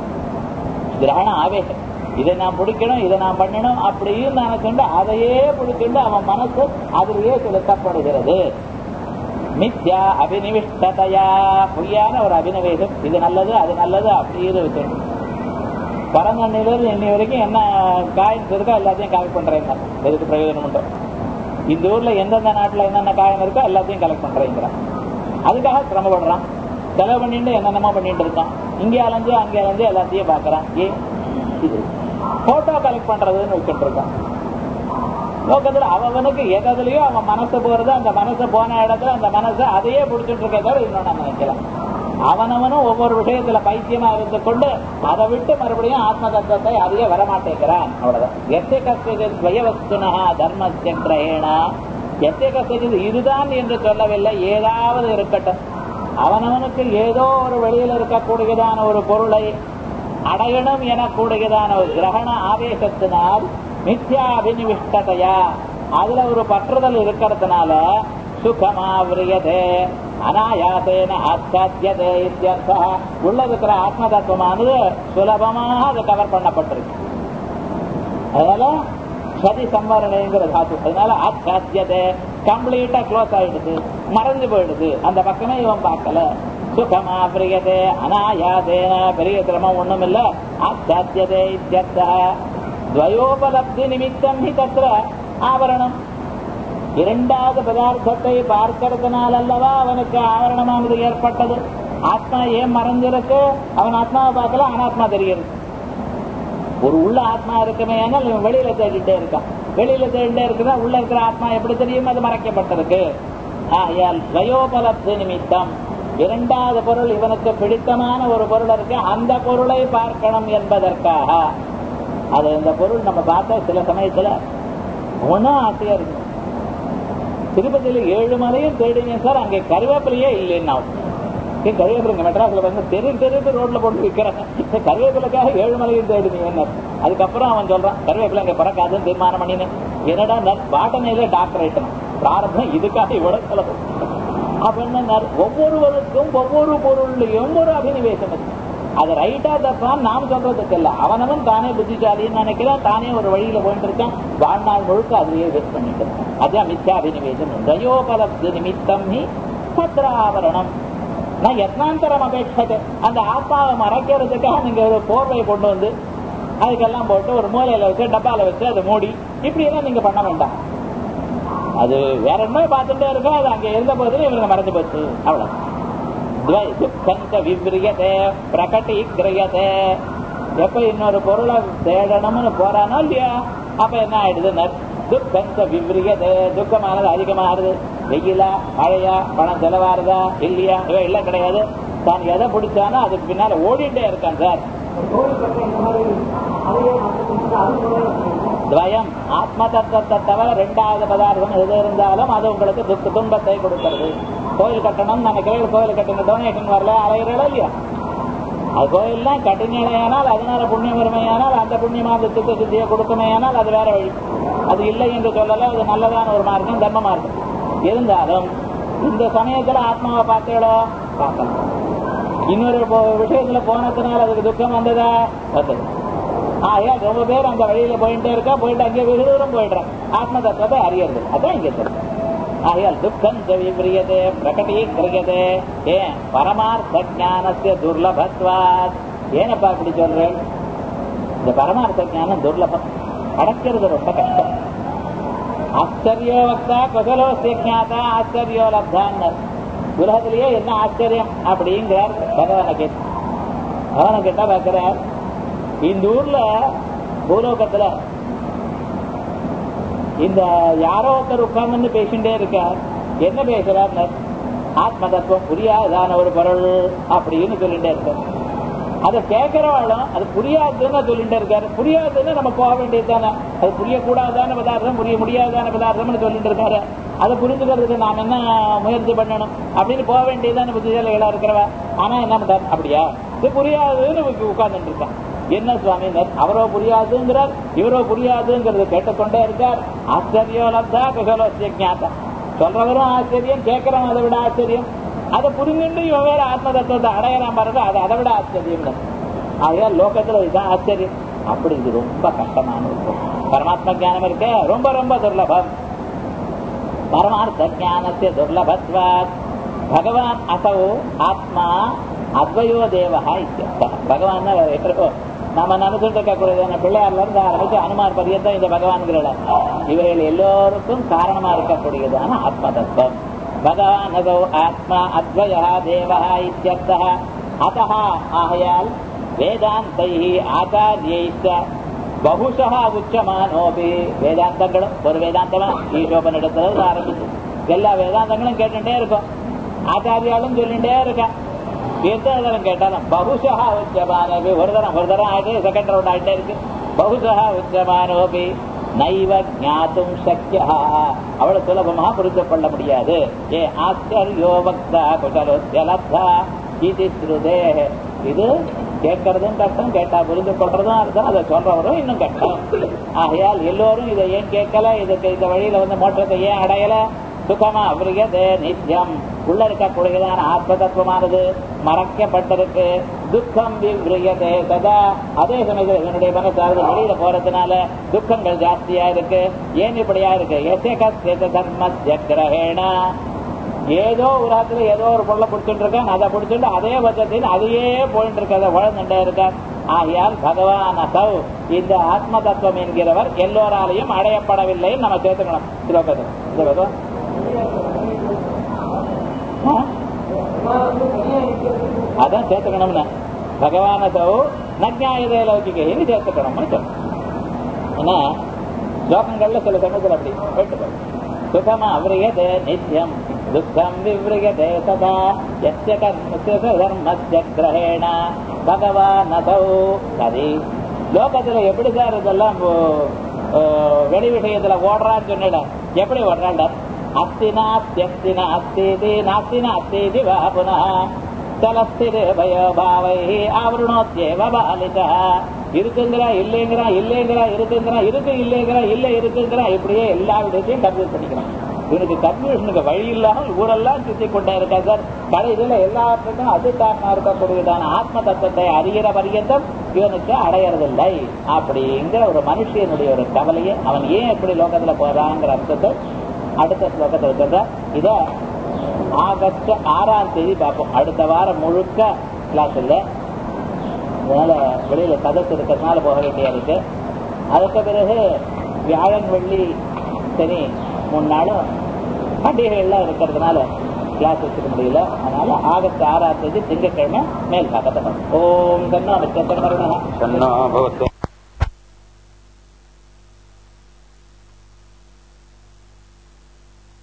கிரகண ஆவேசம் இதை நான் பிடிக்கணும் இதை நான் பண்ணணும் அப்படின்னு நினைச்சுண்டு அதையே பிடிச்சுண்டு அவன் மனசு அதிலேயே செலுத்தப்படுகிறது மித்யா அபினிவிஷ்டதையா பொய்யான ஒரு அபினவேசம் இது நல்லது அது நல்லது அப்படின்னு வச்சுட்டு பரந்தண்ணிலிருந்து இன்னி வரைக்கும் என்ன காயின்ஸ் இருக்கோ எல்லாத்தையும் கலெக்ட் பண்றேங்க எதுக்கு பிரயோஜனம் உண்டோ இந்த ஊர்ல எந்தெந்த நாட்டுல என்னென்ன காயின் இருக்கோ எல்லாத்தையும் கலெக்ட் பண்றேங்கிறான் அதுக்காக சிரமப்படுறான் செலவு பண்ணிட்டு என்னென்னமோ பண்ணிட்டு இருக்கான் இங்கே அலைஞ்சு அங்கே அலைஞ்சு எல்லாத்தையும் பாக்குறான் ஏன் இது போட்டோ கலெக்ட் பண்றதுன்னு வச்சுட்டு இருக்கான் லோகத்துல அவனுக்கு எதுலயோ அவன் மனசு போறது அந்த மனசு போன இடத்துல அந்த மனசை அதையே பிடிச்சிட்டு இருக்கே தவிர இன்னொன்னு நினைக்கலாம் அவனவனும் ஒவ்வொரு விஷயத்துல பைத்தியமா இருந்து கொண்டு அதை விட்டு மறுபடியும் ஆத்ம தத்துவத்தை அதையே வரமாட்டேங்கிறான் அவ்வளவுதான் எத்தை கஷ்டத்தில் துவயவஸ்துனா தர்மத்திய கிரகேணா எத்தை கஷ்டத்தில் இதுதான் என்று சொல்லவில்லை ஏதாவது இருக்கட்டும் அவனவனுக்கு ஏதோ ஒரு வெளியில் இருக்கக்கூடியதான ஒரு பொருளை அடையணும் எனக்கூடியதான ஒரு கிரகண ஆவேசத்தினால் மித்யாபினிவிஷ்டதையா அதுல ஒரு பற்றுதல் இருக்கிறதுனால சுகமாவிரியதே அனாயாசேன ஆச்சாத்தியதே இத்தியர்த்தா உள்ள இருக்கிற ஆத்ம தத்துவமானது சுலபமாக அது கவர் பண்ணப்பட்டிருக்கு அதனால சதி சம்வரணைங்கிற தாத்து அதனால ஆச்சாத்தியதே கம்ப்ளீட்டா க்ளோஸ் ஆயிடுது மறைஞ்சு போயிடுது அந்த பக்கமே இவன் பார்க்கல சுகமா பிரியதே அனாயாசேன பெரிய சிரமம் ஒண்ணும் இல்ல ஆச்சாத்தியதே இத்தியர்த்தா துவயோபலப்தி நிமித்தம் ஹி தத்திர ஆவரணம் இரண்டாவது பதார்த்தத்தை பார்க்கறதுனால அல்லவா அவனுக்கு ஆவரணமானது ஏற்பட்டது ஆத்மா ஏன் மறைஞ்சிருக்கு அவன் ஆத்மாவை பார்க்கல அனாத்மா தெரியுது ஒரு உள்ள ஆத்மா இருக்குமே ஆனால் இவன் வெளியில தேடிட்டே இருக்கான் வெளியில தேடிட்டே இருக்குதா உள்ள இருக்கிற ஆத்மா எப்படி தெரியும் அது மறைக்கப்பட்டிருக்கு ஆகையால் வயோபலப்தி நிமித்தம் இரண்டாவது பொருள் இவனுக்கு பிடித்தமான ஒரு பொருள் இருக்கு அந்த பொருளை பார்க்கணும் என்பதற்காக அது இந்த பொருள் நம்ம பார்த்தா சில சமயத்துல ஒன்னும் ஆசையா இருக்கு திருப்பதியில ஏழு மலையும் தேடிங்க சார் அங்கே கருவேப்பிலையே இல்லைன்னா ஏன் கருவேப்பிலைங்க மெட்ராஸ்ல வந்து தெரு தெருக்கு ரோட்ல போட்டு விற்கிறாங்க கருவேப்பிலைக்காக ஏழு மலையும் தேடுனீங்க அதுக்கப்புறம் அவன் சொல்றான் கருவேப்பிலை அங்க பறக்காதுன்னு தீர்மானம் பண்ணினேன் என்னடா பாட்டனையில டாக்டர் ஆயிட்டணும் பிராரத்தம் இதுக்காக இவ்வளவு செலவு அப்படின்னு ஒவ்வொருவருக்கும் ஒவ்வொரு பொருள்லையும் ஒரு அபினிவேசம் இருக்கு அது ரைட்டா தப்பா நாம் சொல்றதுக்கு இல்ல அவனவன் தானே புத்திசாலின்னு நினைக்கிறான் தானே ஒரு வழியில போயிட்டு இருக்கான் வாழ்நாள் முழுக்க அதுலயே வேஸ்ட் பண்ணிட்டு இருக்கான் அதான் மித்யாபினிவேசம் தயோபலப்தி நிமித்தம் ஹி பத்ராவரணம் நான் யத்னாந்தரம் அபேட்சது அந்த ஆத்மாவை மறைக்கிறதுக்காக நீங்க ஒரு போர்வையை கொண்டு வந்து அதுக்கெல்லாம் போட்டு ஒரு மூலையில வச்சு டப்பால வச்சு அதை மூடி இப்படி எல்லாம் நீங்க பண்ண வேண்டாம் அது வேற என்ன பார்த்துட்டே இருக்கோம் அது அங்க இருந்த போதிலும் இவங்க மறைஞ்சு போச்சு அவ்வளவு துவை துக்கந்த விவ்ரியதே பிரகட்டீக்கிரியதே எப்ப இன்னொரு பொருளை தேடணும்னு போறானோ இல்லையா அப்ப என்ன ஆயிடுது துக்கந்த விவ்ரியதே துக்கமானது அதிகமாகுது வெயிலா மழையா பணம் செலவாருதா இல்லையா இவன் எல்லாம் கிடையாது தான் எதை பிடிச்சானோ அதுக்கு பின்னால ஓடிட்டே இருக்கான் சார் துவயம் ஆத்ம தத்துவத்தை தவிர ரெண்டாவது பதார்த்தம் எது இருந்தாலும் அது உங்களுக்கு துக்க துன்பத்தை கொடுக்கிறது கோயில் கட்டணும் நினைக்கிறேன் கோயில் கட்டுங்க டொனேஷன் வரல அலைகிறோம் இல்லையா அது கோயில்லாம் கட்டினேனால் அதனால புண்ணியம் வறுமையானால் அந்த புண்ணியமாக சித்த சித்தியை கொடுக்குமேயானால் அது வேற வழி அது இல்லை என்று சொல்லல அது நல்லதான ஒரு மார்க்கம் தர்ம மார்க்கம் இருந்தாலும் இந்த சமயத்துல ஆத்மாவை பார்த்தீங்களோ பார்க்கலாம் இன்னொரு போ- விஷயத்துல போனதுனால அதுக்கு துக்கம் வந்ததா வந்தது ஆகையா ரொம்ப பேர் அந்த வழியில போயிட்டே இருக்கா போயிட்டு அங்கே வெகு தூரம் போயிடுறான் ஆத்ம தத்துவத்தை அறியறது அதான் இங்க சொல்றேன் ஆகையால் துக்கம் விபிரியதே பிரகடீகிரியதே ஏன் பரமார்த்த ஞானத்திய துர்லபத்வாத் ஏனப்பா அப்படி சொல்றேன் இந்த பரமார்த்த ஞானம் துர்லபம் அடைக்கிறது ரொம்ப கஷ்டம் ஆச்சரியோ வக்தா குசலோ சிஜாதா ஆச்சரியோ லப்தான்னு உலகத்திலேயே என்ன ஆச்சரியம் அப்படிங்கிறார் பகவான கேட்டு பகவான கேட்டா பார்க்கிறார் இந்த ஊர்ல பூலோகத்துல இந்த யாரோ ஒருத்தர் உட்கார்ந்து பேசிட்டே இருக்கார் என்ன பேசுறார் ஆத்ம தத்துவம் புரியாதான ஒரு பொருள் அப்படின்னு சொல்லிட்டே இருக்கார் அதை கேட்கிறவாளும் அது புரியாதுன்னு சொல்லிட்டு இருக்காரு புரியாதுன்னு நம்ம போக வேண்டியது தானே அது புரியக்கூடாதான பதார்த்தம் புரிய முடியாதான பதார்த்தம்னு சொல்லிட்டு இருக்காரு அதை புரிஞ்சுக்கிறதுக்கு நாம் என்ன முயற்சி பண்ணணும் அப்படின்னு போக வேண்டியதான புத்திசாலிகளா இருக்கிறவ ஆனா என்ன பண்றாரு அப்படியா இது புரியாதுன்னு உட்கார்ந்துட்டு இருக்கான் என்ன சுவாமி அவரோ புரியாதுங்கிறார் இவரோ புரியாதுங்கிறது கேட்டுக்கொண்டே இருக்கார் ஆச்சரியோ லப்தா குசலோ ஜாத்தா சொல்றவரும் ஆச்சரியம் கேட்கிறவன் அதை விட ஆச்சரியம் அதை புரிஞ்சுட்டு இவன் வேற ஆத்ம தத்துவத்தை அடையறான் பாருங்க அது அதை விட ஆச்சரியம் ஆகையால் லோகத்துல இதுதான் ஆச்சரியம் அப்படி இது ரொம்ப கஷ்டமான இருக்கும் பரமாத்ம ஞானம் இருக்க ரொம்ப ரொம்ப துர்லபம் பரமார்த்த ஞானத்தை துர்லபத்வாத் பகவான் அசௌ ஆத்மா அத்வயோ தேவஹா இத்தியர்த்தः. பகவான் எப்போ நம்ம நினைச்சுட்டு இருக்கக்கூடியதான பிள்ளையார்ல இருந்து ஆரம்பிச்சு அனுமார் பரியந்தம் இந்த பகவான்கிறல இவைகள் எல்லோருக்கும் காரணமா இருக்கக்கூடியதான ஆத்ம தத்துவம் பகவான் அதோ ஆத்மா அத்வய தேவா இத்தியர்த்தः அத்தः ஆகையால் வேதாந்தை ஆச்சாரியைச்ச பகுஷா உச்சமானோபி வேதாந்தங்களும் ஒரு வேதாந்தமா ஈசோபனிடத்துல ஆரம்பிச்சு எல்லா வேதாந்தங்களும் கேட்டுட்டே இருக்கும் ஆச்சாரியாலும் சொல்லிட்டே இருக்கா எத்தனை தரம் கேட்டாலும் பகுஷா உச்சமானோபி ஒரு தரம் ஒரு தரம் ஆயிட்டு செகண்ட் ரவுண்ட் ஆயிட்டே இருக்கு பகுஷா உச்சமானோபி நைவ ஞாத்தும் சக்கியா அவ்வளவு சுலபமா புரிந்து கொள்ள முடியாது ஏ ஆச்சரியோ பக்தா குசலோத்யலப்தா இது ஸ்ருதே இது கேட்கறதும் கஷ்டம் கேட்டா புரிந்து கொள்றதும் அர்த்தம் அதை சொல்றவரும் இன்னும் கஷ்டம் ஆகையால் எல்லோரும் இதை ஏன் கேட்கல இதுக்கு இந்த வழியில வந்து மோட்டத்தை ஏன் அடையல சுகமா அபிரியதே நித்தியம் உள்ள இருக்கக்கூடியதான ஆத்ம தத்துவமானது மறைக்கப்பட்டிருக்கு துக்கம் விவ்ரியதே சதா அதே சமயத்தில் இவனுடைய மனசானது வெளியில போறதுனால துக்கங்கள் ஜாஸ்தியா இருக்கு ஏன் இப்படியா இருக்கு எசேக தர்ம கிரகேணா ஏதோ உலகத்துல ஏதோ ஒரு பொருளை பிடிச்சிட்டு இருக்கான் அதை பிடிச்சிட்டு அதே பட்சத்தில் அதையே போயிட்டு இருக்கிறத வளர்ந்துட்டே இருக்கார் ஆகையால் பகவான் அசௌ இந்த ஆத்ம தத்துவம் என்கிறவர் எல்லோராலையும் அடையப்படவில்லை நம்ம சேர்த்துக்கணும் ஸ்லோகத்தில் இந்த பகவான் ஆ? அதான் சேர்த்துக்கணும்னு பகவான் அசௌ நஜாயுதே லௌகிக இனி சேர்த்துக்கணும்னு சொல்லணும் ஏன்னா ஸ்லோகங்கள்ல சில சமயத்தில் அப்படி போயிட்டு போகும் சுகமா விரியதே நித்தியம் துக்கம் விவ்ரியதே சதா எஸ்ய கர்மஸ்ய தர்மஸ்ய கிரகேண பகவான் அசௌ சரி லோகத்துல எப்படி சார் இதெல்லாம் ஓ- ஓ, வெளி விஷயத்துல ஓடுறான்னு சொன்னிட எப்படி ஓடுறாண்ட அஸ்தினா அஸ்தியஸ்தினா அஸ்தீதி நாஸ்தினா அஸ்தீதி வா புனः சலஸ்திரே பயோபாவை ஆவருணோத்யேவ பாலிதா இருக்குங்கிறா இல்லைங்கிறா இல்லைங்கிறா இருக்குங்கிறா இருக்கு இல்லைங்கிறா இல்லை இருக்குங்கிறா இப்படியே எல்லா விடத்தையும் கன்ஃபியூஸ் பண்ணிக்கிறான் இவனுக்கு கன்ஃபியூஷனுக்கு வழி இல்லாமல் ஊரெல்லாம் சுத்தி கொண்டே இருக்கா சார் கடைசியில எல்லாத்துக்கும் அது காரணம் இருக்கக்கூடியதான ஆத்ம தத்துவத்தை அறிகிற பரியந்தம் இவனுக்கு அடையறதில்லை அப்படிங்கிற ஒரு மனுஷனுடைய ஒரு கவலையை அவன் ஏன் எப்படி லோகத்துல போறாங்கிற அர்த்தத்தை அடுத்த ஸ்லோகத்தில் சொல்ற இத ஆகஸ்ட் ஆறாம் தேதி பார்ப்போம் அடுத்த வாரம் முழுக்க கிளாஸ் இல்லை அதனால வெளியில சதஸ் இருக்கிறதுனால போக வேண்டியா இருக்கு அதுக்கு பிறகு வியாழன் வெள்ளி சனி மூணு நாளும் பண்டிகைகள்லாம் இருக்கிறதுனால கிளாஸ் வச்சுக்க முடியல அதனால ஆகஸ்ட் ஆறாம் தேதி திங்கட்கிழமை மேல் பாகத்தை ஓம் தன்னோ மிச்சம் சன்னோ பவத்து